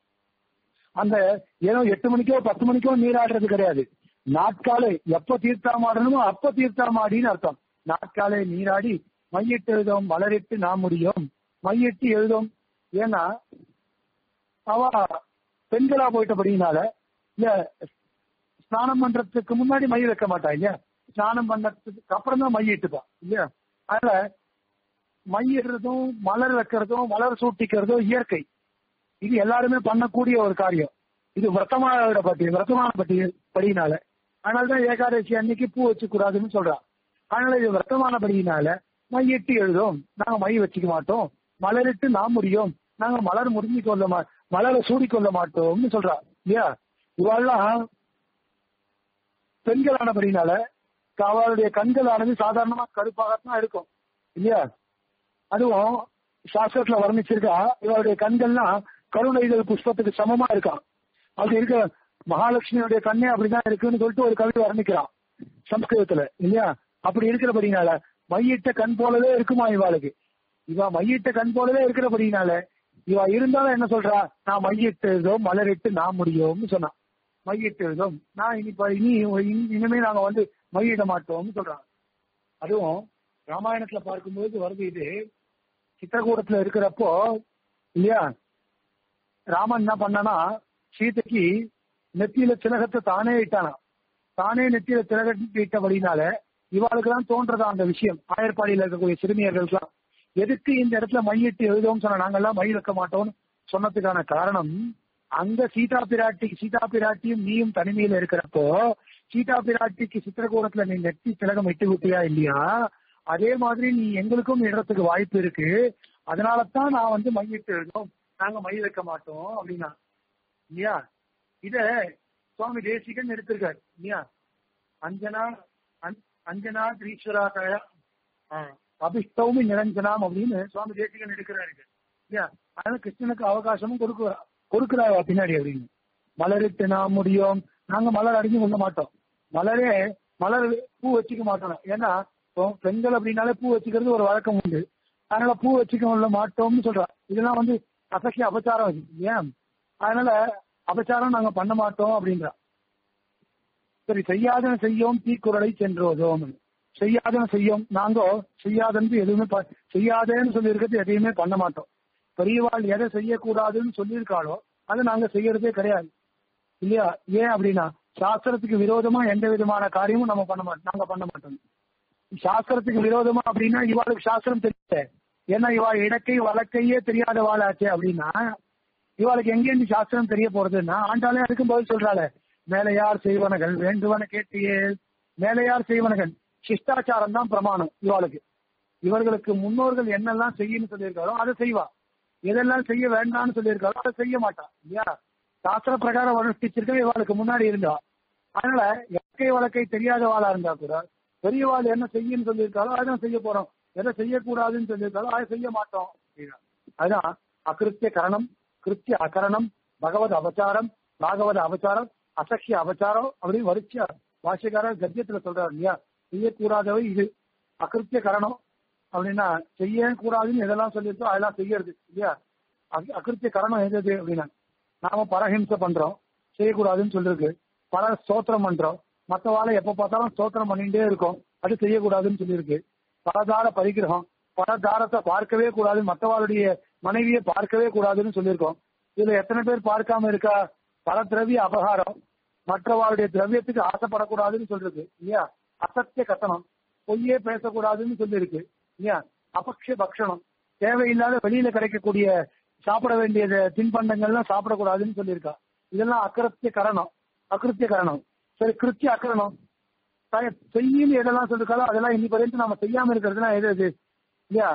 அந்த ஏதோ எட்டு மணிக்கோ பத்து மணிக்கோ நீராடுறது கிடையாது நாட்காலே எப்ப தீர்த்தாமாடணுமோ அப்ப தீர்த்தாமாடின்னு அர்த்தம் நாட்காலே நீராடி மையிட்டு எழுதோம் மலரிட்டு நாம் முடியும் மையிட்டு எழுதோம் ஏன்னா அவ பெண்களா போயிட்டபடினால இல்ல ஸ்நானம் பண்றதுக்கு முன்னாடி மை வைக்க மாட்டா இல்லையா ஸ்நானம் பண்ணதுக்கு அப்புறம் தான் மை இட்டுப்பா இல்லையா அதனால மை இடுறதும் மலர் வைக்கிறதும் மலர் சூட்டிக்கிறதும் இயற்கை இது எல்லாருமே பண்ணக்கூடிய ஒரு காரியம் இது விரத்தமான பட்டி விரத்தமான பட்டி படியினால அதனாலதான் ஏகாதசி அன்னைக்கு பூ வச்சு கூடாதுன்னு சொல்றா அதனால இது விரத்தமான படியினால மையிட்டு எழுதும் நாங்க மை வச்சுக்க மாட்டோம் மலரிட்டு நாம் முடியும் நாங்க மலர் முடிஞ்சு கொள்ள மா மலரை சூடி கொள்ள மாட்டோம்னு சொல்றா இல்லையா இவெல்லாம் பெண்களானபடினால அவளுடைய கண்களானது சாதாரணமா கருப்பாகத்தான் இருக்கும் இல்லையா அதுவும் சாஸ்திரத்துல வர்ணிச்சிருக்கா இவருடைய கண்கள்லாம் கருணை இதழ் புஷ்பத்துக்கு சமமா இருக்கான் அப்படி இருக்க மகாலட்சுமியுடைய கண்ணே அப்படிதான் இருக்குன்னு சொல்லிட்டு ஒரு கவி வர்ணிக்கிறான் சம்ஸ்கிருதத்துல இல்லையா அப்படி இருக்கிறபடினால மையிட்ட கண் போலவே இருக்குமா இவாளுக்கு இவ மையிட்ட கண் போலவே இருக்கிறபடினால இவ இருந்தாலும் என்ன சொல்றா நான் மையிட்டு எழுதோம் மலரிட்டு நான் முடியும்னு சொன்னான் மையிட்டு எழுதோம் நான் இனி ப- இனி இனி- இனிமே நாங்க வந்து மையிட மாட்டோம்னு சொல்றாங்க அதுவும் ராமாயணத்துல பார்க்கும்போது வருது இது சித்திரகூடத்துல இருக்கிறப்போ இல்லையா ராமன் என்ன பண்ணனா சீதைக்கு நெத்தியில திலகத்தை தானே இட்டானா தானே நெத்தியில திலகத்தை இட்டபடினால இவாளுக்கு தான் தோன்றதா அந்த விஷயம் ஆயர்பாடியில இருக்கக்கூடிய சிறுமியர்களுக்கெல்லாம் எதுக்கு இந்த இடத்துல மையிட்டு எழுதுவோம் சொன்ன நாங்கெல்லாம் மை வைக்க மாட்டோம்னு சொன்னதுக்கான காரணம் அங்க சீதா பிராட்டி சீதா பிராட்டியும் நீயும் தனிமையில இருக்கிறப்போ சீதா பிராட்டிக்கு சித்திரகூடத்துல நீ நெத்தி திலகம் இட்டு விட்டியா இல்லையா அதே மாதிரி நீ எங்களுக்கும் இடத்துக்கு வாய்ப்பு இருக்கு அதனால தான் நான் வந்து மையிட்டு எழுதும் நாங்க மை வைக்க மாட்டோம் அப்படின்னா இல்லையா இத சுவாமி தேசிகன் எடுத்திருக்காரு இல்லையா அஞ்சனா அஞ்- அஞ்சனா திரீஸ்வராதய அபிஷ்டவுமி நிரஞ்சனாம் அப்படின்னு சுவாமி தேசிகன் எடுக்கிறாரு இல்லையா அதனால கிருஷ்ணனுக்கு அவகாசமும் கொடுக்குறா கொடுக்குறாவா பின்னாடி அப்படின்னு மலரிட்டு நாம் முடியும் நாங்க மலர் அடிஞ்சு கொள்ள மாட்டோம் மலரே மலர் பூ வச்சுக்க மாட்டோம் ஏன்னா இப்போ பெண்கள் அப்படின்னாலே பூ வச்சுக்கிறது ஒரு வழக்கம் உண்டு அதனால பூ வச்சுக்க கொள்ள மாட்டோம்னு சொல்றா இதெல்லாம் வந்து அசக்கிய அபச்சாரம் அது ஏன் அதனால அபச்சாரம் நாங்க பண்ண மாட்டோம் அப்படின்றா சரி செய்யாதன செய்யோம் தீக்குறளை சென்றோதோம் செய்யாதன செய்யோம் நாங்க செய்யாதன்னு எதுவுமே ப- செய்யாதேன்னு சொல்லி இருக்கிறது எதையுமே பண்ண மாட்டோம் பெரியவாள் எதை செய்யக்கூடாதுன்னு சொல்லியிருக்காளோ அதை நாங்க செய்யறதே கிடையாது இல்லையா ஏன் அப்படின்னா சாஸ்திரத்துக்கு விரோதமா எந்த விதமான காரியமும் நம்ம பண்ண மாட்டோம் நாங்க பண்ண மாட்டோம் சாஸ்திரத்துக்கு விரோதமா அப்படின்னா இவாளுக்கு சாஸ்திரம் தெரியல ஏன்னா இவா இடக்கை வழக்கையே தெரியாத வாழாச்சே அப்படின்னா இவாளுக்கு எங்கேருந்து சாஸ்திரம் தெரிய போறதுன்னா ஆண்டாலே அதுக்கும் பதில் சொல்றாளே மேலையார் செய்வனகள் வேண்டுவன கேட்டியே மேலையார் செய்வனகள் சிஷ்டாச்சாரம் தான் பிரமாணம் இவாளுக்கு இவர்களுக்கு முன்னோர்கள் என்னெல்லாம் செய்யணும்னு சொல்லியிருக்காரோ அதை செய்வா எதெல்லாம் செய்ய வேண்டாம்னு சொல்லியிருக்காரோ அதை செய்ய மாட்டா இல்லையா சாஸ்திர பிரகாரம் அனுஷ்டிச்சிருக்க இவாளுக்கு முன்னாடி இருந்தா அதனால இயற்கை வழக்கை தெரியாதவாளா இருந்தா கூட பெரியவாள் என்ன செய்யணும்னு சொல்லியிருக்காரோ அதான் செய்ய போறோம் எதை செய்யக்கூடாதுன்னு சொல்லியிருக்காரோ அதை செய்ய மாட்டோம் அப்படின்னா. அதுதான் அகிருத்திய கரணம் கிருத்திய அகரணம் பகவத் அவதாரம் பாகவத அவதாரம் அசக்கிய அவதாரம் அப்படின்னு வரிச்ச பாஷ்யக்காரர் கத்தியத்துல சொல்றாரு இல்லையா செய்யக்கூடாதவை இது அகிருத்திய கரணம் அப்படின்னா செய்ய கூடாதுன்னு எதெல்லாம் சொல்லியிருக்கோ அதெல்லாம் செய்யறது இல்லையா அக்- அகிருத்திய கரணம் எது அப்படின்னா நாம பரஹிம்சை பண்றோம் செய்யக்கூடாதுன்னு சொல்லிருக்கு பல ஸ்தோத்திரம் பண்றோம் மற்றவாளை எப்ப பார்த்தாலும் ஸ்தோத்திரம் பண்ணிட்டே இருக்கோம் அது செய்யக்கூடாதுன்னு சொல்லியிருக்கு பலதார பரிகிரகம் பலதாரத்தை பார்க்கவே கூடாது மற்றவாளுடைய மனைவியை பார்க்கவே கூடாதுன்னு சொல்லியிருக்கோம் இதுல எத்தனை பேர் பார்க்காம இருக்கா பல திரவிய அபகாரம் மற்றவாளுடைய திரவியத்துக்கு ஆசைப்படக்கூடாதுன்னு சொல்லிருக்கு இல்லையா அசத்திய கத்தனம் பொய்யே பேசக்கூடாதுன்னு சொல்லியிருக்கு இல்லையா அபக்ஷ பக்ஷணம் தேவையில்லாத வெளியில கிடைக்கக்கூடிய சாப்பிட வேண்டிய தின்பண்டங்கள்லாம் சாப்பிடக்கூடாதுன்னு சொல்லியிருக்கா இதெல்லாம் அக்கிருத்திய கரணம் அக்கிருத்திய கரணம் சரி கிருத்திய அக்கரணம் த- செய்யும் எதெல்லாம் சொல்லிருக்காளோ அதெல்லாம் இன்னி வரைக்கும் நம்ம செய்யாம இருக்கிறதுனா எது எது இல்லையா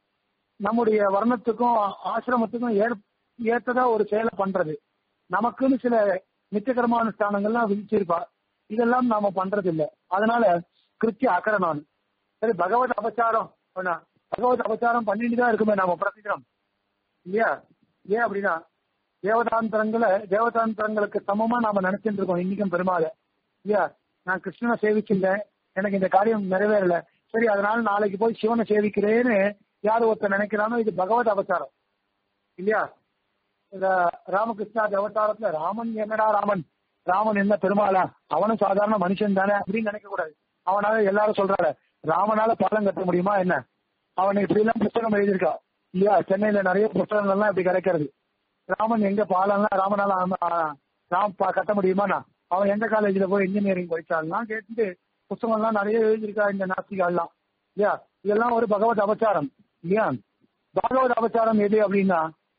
நம்முடைய வர்ணத்துக்கும் ஆசிரமத்துக்கும் ஏற்- ஏத்ததா ஒரு செயலை பண்றது நமக்குன்னு சில நித்தியகரமானுஷ்டானங்கள்லாம் விதிச்சிருப்பா இதெல்லாம் நாம பண்றது இல்ல அதனால கிருத்திய அகரணம் சரி பகவத் அபச்சாரம் பண்ணா பகவத் அபச்சாரம் பண்ணிட்டு தான் இருக்குமே நாம பிரதிதினம் இல்லையா ஏன் அப்படின்னா தேவதாந்திரங்களை தேவதாந்திரங்களுக்கு சமமா நாம நினைச்சிட்டு இருக்கோம் இன்னைக்கும் பெருமாளை இல்லையா நான் கிருஷ்ணனை சேவிச்சிருந்தேன் எனக்கு இந்த காரியம் நிறைவேறல சரி அதனால நாளைக்கு போய் சிவனை சேவிக்கிறேன்னு யார் ஒருத்தர் நினைக்கிறானோ இது பகவத் அவதாரம் இல்லையா இந்த ராமகிருஷ்ணா அவதாரத்துல ராமன் என்னடா ராமன் ராமன் என்ன பெருமாளா அவனும் சாதாரண மனுஷன் தானே அப்படின்னு நினைக்க கூடாது அவனால எல்லாரும் சொல்றாரு ராமனால பாலம் கட்ட முடியுமா என்ன அவன் இப்படி எல்லாம் புத்தகம் எழுதியிருக்கா இல்லையா சென்னையில நிறைய புத்தகங்கள்லாம் இப்படி கிடைக்கிறது ராமன் எங்க பாலம்லாம் ராமனால ஆம- ஆ, ராம் பா- கட்ட முடியுமாண்ணா அவன் எந்த காலேஜ்ல போய் இன்ஜினியரிங் படிச்சாலாம் கேட்டுட்டு புத்தகம்லாம் நிறைய எழுதியிருக்கா இந்த நாஸ்திகாலாம் இல்லையா இதெல்லாம் ஒரு பகவத் அபச்சாரம் இல்லையா பாகவத அபச்சாரம் எது அப்படின்னா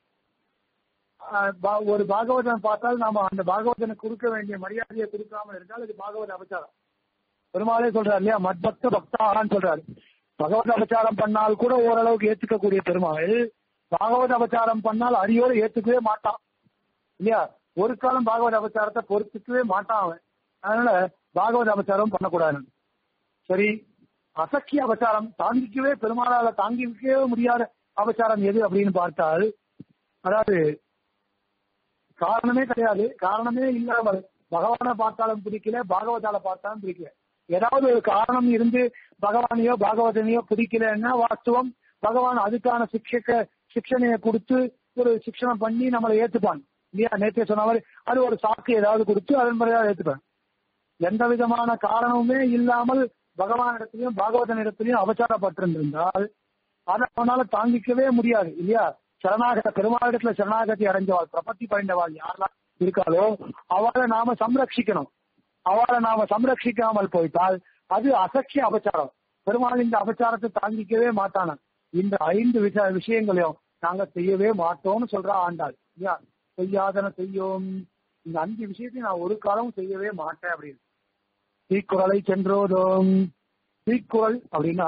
ஆஹ் பா- ஒரு பாகவதன் பார்த்தால் நாம அந்த பாகவதனுக்கு கொடுக்க வேண்டிய மரியாதையை கொடுக்காம இருந்தால் அது பாகவத அபச்சாரம் பெருமாளே சொல்றாரு இல்லையா மத்பக்த பக்தாகான்னு சொல்றாரு பகவத் அபச்சாரம் பண்ணால் கூட ஓரளவுக்கு ஏத்துக்கக்கூடிய பெருமாள் பாகவத அபச்சாரம் பண்ணால் அடியோடு ஏத்துக்கவே மாட்டான் இல்லையா ஒரு காலம் பாகவத அபச்சாரத்தை பொறுத்துக்கவே மாட்டான் அவன் அதனால பாகவத அபச்சாரம் பண்ணக்கூடாது சரி அசக்கிய அபச்சாரம் தாங்கிக்கவே பெருமாளால தாங்கிக்கவே முடியாத அபச்சாரம் எது அப்படின்னு பார்த்தால் அதாவது காரணமே கிடையாது காரணமே இல்லாமல் பகவானை பார்த்தாலும் பிடிக்கல பாகவதால பார்த்தாலும் பிடிக்கல ஏதாவது ஒரு காரணம் இருந்து பகவானையோ பாகவதனையோ பிடிக்கலன்னா வாஸ்தவம் பகவான் அதுக்கான சிக்ஷக சிக்ஷனையை கொடுத்து ஒரு சிக்ஷனம் பண்ணி நம்மளை ஏத்துப்பான் இல்லையா நேற்றே சொன்ன மாதிரி அது ஒரு சாக்கு ஏதாவது கொடுத்து அதன் முறையாக ஏத்துப்பான் எந்த விதமான காரணமுமே இல்லாமல் பகவானிடத்திலையும் பாகவதனிடத்திலையும் அவசாரப்பட்டிருந்திருந்தால் அதை அவனால தாங்கிக்கவே முடியாது இல்லையா சரணாகத பெருமாளிடத்துல சரணாகதி அடைஞ்சவாள் பிரபத்தி படைந்தவாள் யாரெல்லாம் இருக்காளோ அவளை நாம சம்ரட்சிக்கணும் அவளை நாம சம்ரட்சிக்காமல் போய்த்தால் அது அசக்கிய அபச்சாரம் பெருமாள் இந்த அபச்சாரத்தை தாங்கிக்கவே மாட்டான இந்த ஐந்து விஷ விஷயங்களையும் நாங்க செய்யவே மாட்டோம்னு சொல்றா ஆண்டாள் இல்லையா செய்யாதன செய்யோம் இந்த அஞ்சு விஷயத்தையும் நான் ஒரு காலமும் செய்யவே மாட்டேன் அப்படின்னு தீக்குறளை சென்றோதோம் தீக்குறள் அப்படின்னா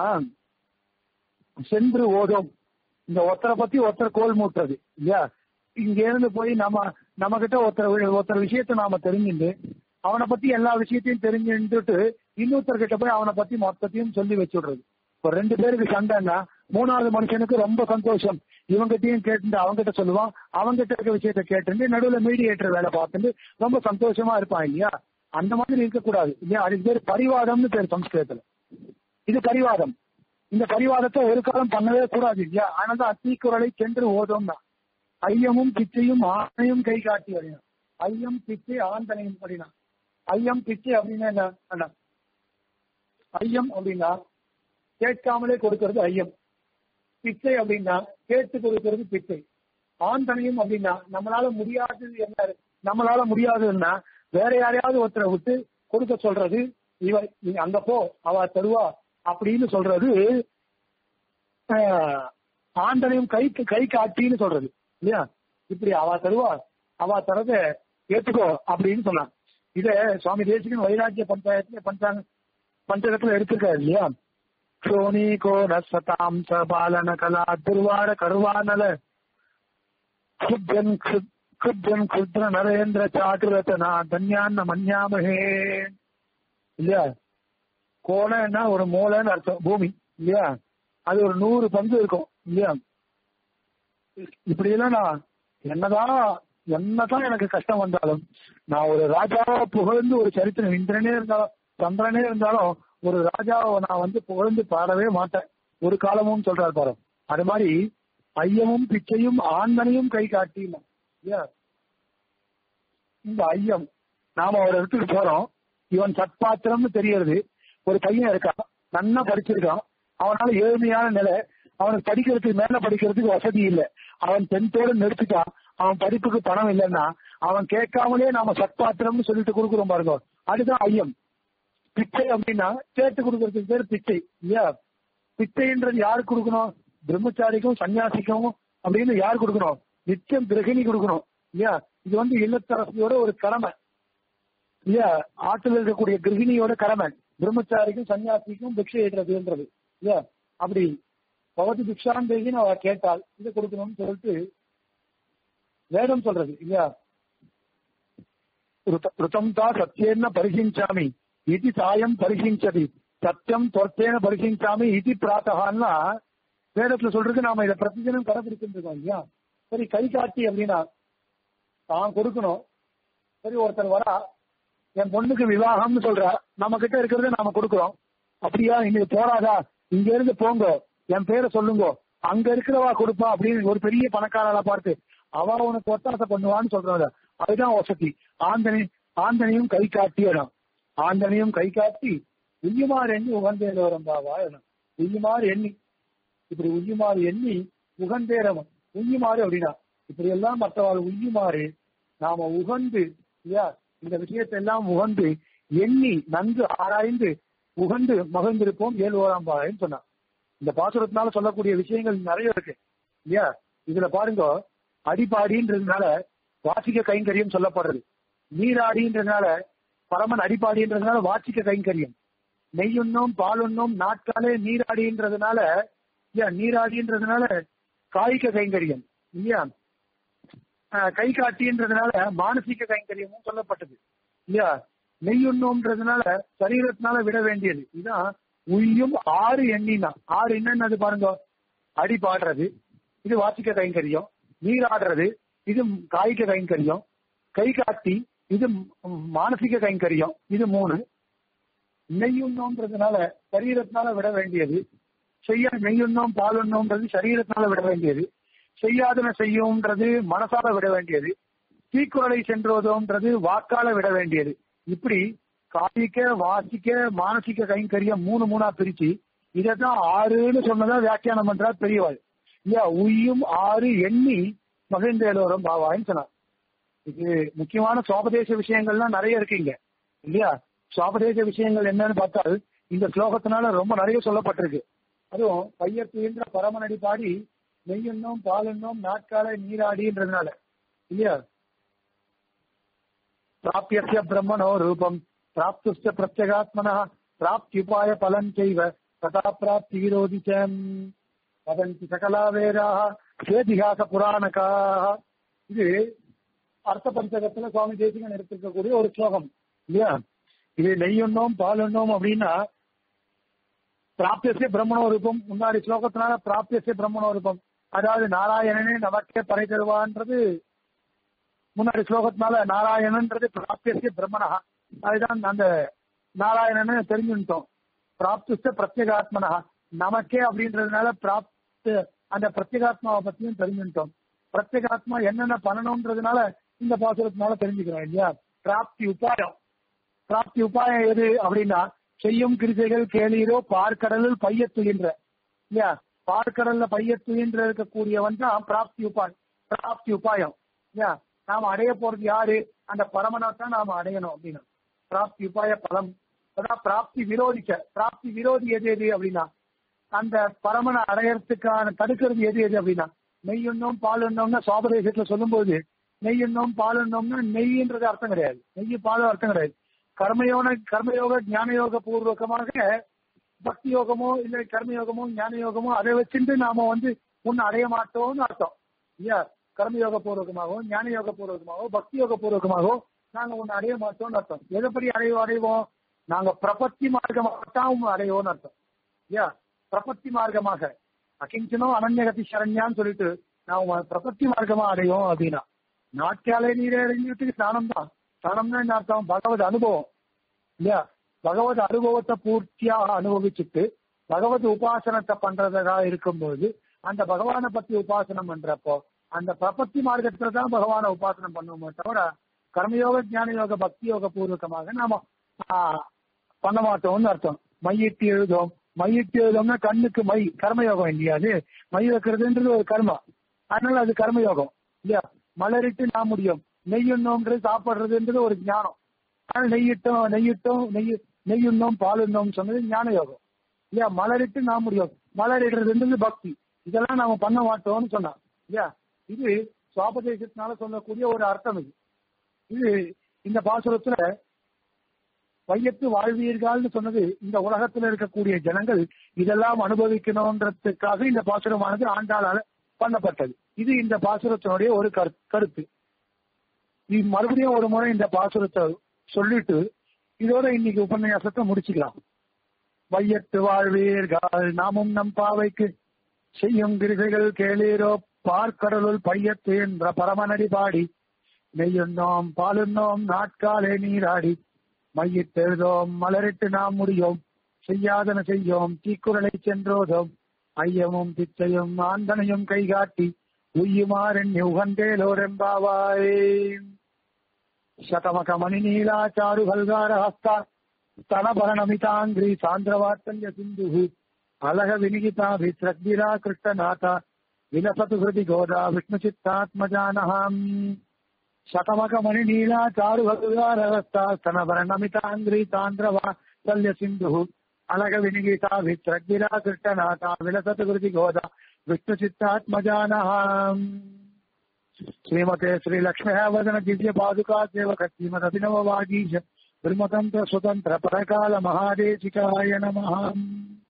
சென்று ஓதும் இந்த ஒருத்தரை பத்தி ஒருத்தர் கோல் மூட்டுறது இல்லையா இங்க இருந்து போய் நம்ம நம்ம கிட்ட ஒருத்தர் வி- ஒருத்தர் விஷயத்த நாம தெரிஞ்சுட்டு அவனை பத்தி எல்லா விஷயத்தையும் தெரிஞ்சுட்டு இன்னொருத்தர் கிட்ட போய் அவனை பத்தி மொத்தத்தையும் சொல்லி வச்சுடுறது ஒரு ரெண்டு பேருக்கு சண்டைன்னா மூணாவது மனுஷனுக்கு ரொம்ப சந்தோஷம் இவங்கிட்டயும் கேட்டு அவங்ககிட்ட சொல்லுவான் அவங்ககிட்ட இருக்க விஷயத்த கேட்டு நடுவுல மீடியேட்டர் வேலை பார்த்துட்டு ரொம்ப சந்தோஷமா இருப்பான் இல்லையா அந்த மாதிரி இருக்கக்கூடாது இல்லையா அதுக்கு பேர் பரிவாதம்னு பேர் சம்ஸ்கிருதத்துல இது பரிவாதம் இந்த பரிவாதத்தை ஒரு காலம் பண்ணவே கூடாது இல்லையா அதனால அத்தீக்குறளை சென்று ஓதும்னா ஐயமும் பிச்சையும் ஆணையும் கை காட்டி அப்படின்னா ஐயம் பிச்சை ஆந்தனையும் அப்படின்னா ஐயம் பிச்சை அப்படின்னா என்ன அண்ணா ஐயம் அப்படின்னா கேட்காமலே கொடுக்கிறது ஐயம் பிச்சை அப்படின்னா கேட்டு கொடுக்கிறது பிச்சை ஆந்தனையும் அப்படின்னா நம்மளால முடியாதது என்ன நம்மளால முடியாதுன்னா வேற யாரையாவது ஒருத்தரை விட்டு கொடுக்க சொல்றது இவ நீ அங்க போ அவ தருவா அப்படின்னு சொல்றது ஆஹ், ஆண்டனையும் கை கை காட்டின்னு சொல்றது இல்லையா இப்படி அவ தருவா அவ தரத ஏத்துக்கோ அப்படின்னு சொன்னான் இத சுவாமி தேசிகன் வைராக்கிய பஞ்சாயத்துல பஞ்சாங்க பஞ்சகத்துல எடுத்திருக்காரு இல்லையா சோனி கோர சதாம் சபாலன கலா துர்வார கருவானல குப்ஜன் குப்ஜன் குத்ர நரேந்திர சாட்டுரத்தனா தன்யான்ன மன்யாமஹே இல்லையா கோணன்னா ஒரு மூலைன்னு அர்த்தம் பூமி இல்லையா அது ஒரு நூறு பங்கு இருக்கும் இல்லையா இப்படி எல்லாம் நான் என்னதான் என்னதான் எனக்கு கஷ்டம் வந்தாலும் நான் ஒரு ராஜாவை புகழ்ந்து ஒரு சரித்திரம் இந்திரனே இருந்தாலும் சந்திரனே இருந்தாலும் ஒரு ராஜாவை நான் வந்து புகழ்ந்து பாடவே மாட்டேன் ஒரு காலமும் சொல்றாரு பாரு அது மாதிரி ஐயமும் பிச்சையும் ஆண்மனையும் கை காட்டினா இல்லையா இந்த ஐயம் நாம ஒரு இடத்துக்கு போறோம் இவன் சத்பாத்திரம்னு தெரியறது ஒரு பையன் இருக்கான் நன்னா படிச்சிருக்கான் அவனால ஏழ்மையான நிலை அவனுக்கு படிக்கிறதுக்கு மேல படிக்கிறதுக்கு வசதி இல்லை அவன் டென்த்தோட நிறுத்திட்டான் அவன் படிப்புக்கு பணம் இல்லைன்னா அவன் கேட்காமலே நாம சத்பாத்திரம்னு சொல்லிட்டு கொடுக்குறோம் பாருங்க அதுதான் ஐயம் பிச்சை அப்படின்னா கேட்டு கொடுக்கறதுக்கு பேர் பிச்சை இல்லையா பிச்சைன்றது யாருக்கு கொடுக்கணும் பிரம்மச்சாரிக்கும் சன்னியாசிக்கும் அப்படின்னு யார் கொடுக்கணும் நித்தியம் கிரகிணி கொடுக்கணும் இல்லையா இது வந்து இல்லத்தரசியோட ஒரு கடமை இல்லையா ஆற்றுல இருக்கக்கூடிய கிரகிணியோட கடமை பிரம்மச்சாரிக்கும் சன்னியாசிக்கும் பிக்ஷை ஏற்றுறதுன்றது இல்லையா அப்படி பவதி பிக்ஷாந்தேகின்னு அவ கேட்டால் இதை கொடுக்கணும்னு சொல்லிட்டு வேதம் சொல்றது இல்லையா ருத- ருதம் தா சத்தியேன பரிசிஞ்சாமி இது சாயம் பரிசிஞ்சதி சத்தியம் தொர்த்தேன பரிசிஞ்சாமி இது பிராத்தகான்னா வேதத்துல சொல்றது நாம இதை பிரதிதினம் கடைபிடிச்சுட்டு இருக்கோம் இல்லையா சரி கை காட்டி அப்படின்னா தான் கொடுக்கணும் சரி ஒருத்தர் வரா என் பொண்ணுக்கு விவாகம்னு சொல்றா நம்ம கிட்ட இருக்கிறத நாம கொடுக்குறோம் அப்படியா இன்னைக்கு போறாதா இங்க இருந்து போங்க என் பேரை சொல்லுங்க அங்க இருக்கிறவா கொடுப்பா அப்படின்னு ஒரு பெரிய பணக்காரளா பார்த்து அவ உனக்கு ஒத்தாசை பண்ணுவான்னு சொல்றாங்க அதுதான் வசதி ஆந்தனி ஆந்தனையும் கை காட்டியனும் ஆந்தனையும் கை காட்டி உய்யுமாறு எண்ணி உகந்தேல வரம்பாவா உய்யுமாறு எண்ணி இப்படி உய்யுமாறு எண்ணி உகந்தேரவன் உய்யுமாறு அப்படின்னா இப்படி எல்லாம் மற்றவாள் உய்யுமாறு நாம உகந்து இல்லையா இந்த விஷயத்தை எல்லாம் உகந்து எண்ணி நன்கு ஆராய்ந்து உகந்து மகிழ்ந்திருப்போம் ஏழு ஓராம் பாளையம் சொன்னான் இந்த பாசுரத்தினால சொல்லக்கூடிய விஷயங்கள் நிறைய இருக்கு இல்லையா இதுல பாருங்க அடிப்பாடின்றதுனால வாசிக்க கைங்கரியம் சொல்லப்படுறது நீராடின்றதுனால பரமன் அடிப்பாடின்றதுனால வாசிக்க கைங்கரியம் நெய்யுண்ணும் பாலுண்ணும் நாட்காலே நீராடின்றதுனால இல்லையா நீராடின்றதுனால காய்க்க கைங்கரியம் இல்லையா ஆஹ் கை காட்டின்றதுனால மானசீக கைங்கரியமும் சொல்லப்பட்டது இல்லையா நெய்யுண்ணோம்ன்றதுனால சரீரத்தினால விட வேண்டியது இதான் உய்யும் ஆறு எண்ணினா ஆறு என்னன்னு பாருங்க அடி பாடுறது இது வாசிக்க கைங்கரியம் நீராடுறது இது காய்க்க கைங்கரியம் கை காட்டி இது மானசிக கைங்கரியம் இது மூணு நெய்யுண்ணோம்ன்றதுனால சரீரத்தினால விட வேண்டியது செய்ய நெய்யுண்ணோம் பாலுண்ணோம்ன்றது சரீரத்தினால விட வேண்டியது செய்யாதன செய்யும்ன்றது மனசால விட வேண்டியது தீக்குறளை சென்றோதோன்றது வாக்கால விட வேண்டியது இப்படி காய்க்க வாசிக்க மானசிக கைங்கரியம் மூணு மூணா பிரிச்சு இதைத்தான் ஆறுன்னு சொன்னதா வியாக்கியானம் பண்றார் பெரியவாள் இல்லையா உய்யும் ஆறு எண்ணி மகிழ்ந்தேலோரம் பாவாயின்னு சொன்னார் இது முக்கியமான சுவாபதேச விஷயங்கள்லாம் நிறைய இருக்குங்க இல்லையா சுவாபதேச விஷயங்கள் என்னன்னு பார்த்தால் இந்த ஸ்லோகத்தினால ரொம்ப நிறைய சொல்லப்பட்டிருக்கு அதுவும் பையத்துன்ற பரமனடி பாடி நெய்யெண்ணோம் பாலெண்ணோம் நாட்கால நீராடின்றதுனால இல்லையா பிராபியசிய பிரம்மணோ ரூபம் பிராப்துஷ்ட பிரத்யகாத்மனா பிராப்தியுபாய பலன் செய்வ ததா பிராப்தி விரோதி வதந்தி சகலா வேதாக சேதிகாச புராணக்காக இது அர்த்த பஞ்சகத்துல சுவாமி தேசிகன் எடுத்திருக்கக்கூடிய ஒரு ஸ்லோகம் இல்லையா இது நெய்யுண்ணோம் பாலுண்ணோம் அப்படின்னா பிராப்தியசிய பிரம்மணோ ரூபம் முன்னாடி ஸ்லோகத்தினால பிராப்தியசிய பிரம்மணோ ரூபம் அதாவது நாராயணனே நமக்கே பறை தருவான்றது முன்னாடி ஸ்லோகத்தினால நாராயணன்றது பிராப்தியசிய பிரம்மணா அதுதான் அந்த நாராயணன்னு தெரிஞ்சுட்டோம் பிராப்திஸ்த பிரத்யேகாத்மனா நமக்கே அப்படின்றதுனால பிராப்த அந்த பிரத்யேகாத்மாவை பத்தியும் தெரிஞ்சுட்டோம் பிரத்யேகாத்மா என்னென்ன பண்ணணும்ன்றதுனால இந்த பாசுரத்தினால தெரிஞ்சுக்கிறோம் இல்லையா பிராப்தி உபாயம் பிராப்தி உபாயம் எது அப்படின்னா செய்யும் கிருசைகள் கேளீரோ பார்க்கடலில் பையத்துகின்ற இல்லையா பார்க்கடல்ல பையத்துகின்ற இருக்கக்கூடியவன் தான் பிராப்தி உபாயம் பிராப்தி உபாயம் இல்லையா நாம அடைய போறது யாரு அந்த பரமனை தான் நாம அடையணும் அப்படின்னா பிராப்தி உபாய பலம் அதான் பிராப்தி விரோதிக்க பிராப்தி விரோதி எது எது அப்படின்னா அந்த பரமனை அடையறதுக்கான தடுக்கிறது எது எது அப்படின்னா நெய்யுண்ணோம் பால் உண்ணோம்னா சுவாபதேசத்துல சொல்லும்போது நெய்யுண்ணோம் பால் உண்ணோம்னா நெய்ன்றது அர்த்தம் கிடையாது நெய் பாலும் அர்த்தம் கிடையாது கர்மயோக கர்மயோக ஞானயோக பூர்வகமாக பக்தி யோகமோ இல்லை கர்மயோகமோ ஞான யோகமோ அதை வச்சுட்டு நாம வந்து ஒன்னு அடைய மாட்டோம்னு அர்த்தம் இல்லையா கர்மயோக பூர்வகமாகவோ ஞான யோக பூர்வகமாகவோ பக்தி யோக பூர்வகமாகவோ நாங்க ஒன்னு அடைய மாட்டோம்னு அர்த்தம் எதைப்படி அடையோ அடைவோம் நாங்க பிரபத்தி மார்க்கமாக தான் அடையோம்னு அர்த்தம் இல்லையா பிரபத்தி மார்க்கமாக அகிஞ்சனோ அனன்யகதி சரண்யான்னு சொல்லிட்டு நாம பிரபத்தி மார்க்கமா அடையும் அப்படின்னா நாட்காலே நீரே அறிஞ்சதுக்கு ஸ்நானம் தான் ஸ்நானம்னா என்ன அர்த்தம் பகவத் அனுபவம் இல்லையா பகவத் அனுபவத்தை பூர்த்தியாக அனுபவிச்சுட்டு பகவத் உபாசனத்தை பண்றதா இருக்கும்போது அந்த பகவானை பத்தி உபாசனம் பண்றப்போ அந்த பிரபத்தி மார்க்கத்துல தான் பகவானை உபாசனம் பண்ணுவோமே தவிர கர்மயோக ஞான யோக பக்தி யோக பூர்வகமாக நாம பண்ண மாட்டோம்னு அர்த்தம் மையிட்டு எழுதும் மையிட்டு எழுதோம்னா கண்ணுக்கு மை கர்மயோகம் இல்லையா அது மை வைக்கிறதுன்றது ஒரு கர்மா அதனால அது கர்மயோகம் இல்லையா மலரிட்டு நான் முடியும் நெய்யுண்ணோம்ன்றது சாப்பிடுறதுன்றது ஒரு ஞானம் ஆனால் நெய்யிட்டோம் நெய்யிட்டோம் நெய் நெய்யுண்ணோம் பாலுண்ணோம் சொன்னது ஞான யோகம் இல்லையா மலரிட்டு நான் முடியும் மலரிடுறதுன்றது பக்தி இதெல்லாம் நாம பண்ண மாட்டோம்னு சொன்னான் இல்லையா இது சுவாபதேசத்தினால சொல்லக்கூடிய ஒரு அர்த்தம் இது இது இந்த பாசுரத்துல வையத்து வாழ்வீர்கள்னு சொன்னது இந்த உலகத்துல இருக்கக்கூடிய ஜனங்கள் இதெல்லாம் அனுபவிக்கணும்ன்றதுக்காக இந்த பாசுரமானது ஆண்டாளால பண்ணப்பட்டது இது இந்த பாசுரத்தினுடைய ஒரு கருத்து மறுபடியும் ஒரு முறை இந்த பாசுரத்தை சொல்லிட்டு இதோட இன்னைக்கு உபன்யாசத்தை முடிச்சுக்கலாம் வையத்து வாழ்வீர்கள் நாமும் நம் பாவைக்கு செய்யும் கிருகைகள் கேளீரோ பார்க்கடலுள் பையத்து என்ற பரமனடி பாடி நெய்யுண்ணோம் பாலுண்ணோம் நாட்காலே நீராடி மையிட்டெழுதோம் மலரிட்டு நாம் முடியோம் செய்யாதன செய்யோம் தீக்குறளை சென்றோதோம் ஐயமும் பிச்சையும் ஆந்தனையும் கைகாட்டி உய்யுமாறன் உகந்தேலோரெம்பாவாய் శతమక మణి నీలాచారు హల్గార హస్త స్తనభరణమితాంగ్రి సాంద్రవార్తల్య సింధు అలహ వినిగిత విశ్రగ్గిరా కృష్ణనాథ విలసతు హృది గోదా విష్ణు చిత్తాత్మజానహం శతమక మణి నీలాచారు హల్గార హస్త స్తనభరణమితాంగ్రి సాంద్రవార్తల్య సింధు அழக வினிகீதா வித்ரக்விரா கிருஷ்ணநாதா விலசத்து குருதி கோதா விஷ்ணு சித்தாத்மஜானஹாம் श्रीमते श्री लक्ष्मी वदन दिव्य पादुका सेवक श्रीमद अभिनव वागीश ब्रह्मतंत्र स्वतंत्र परकाल महादेशिकाय नमः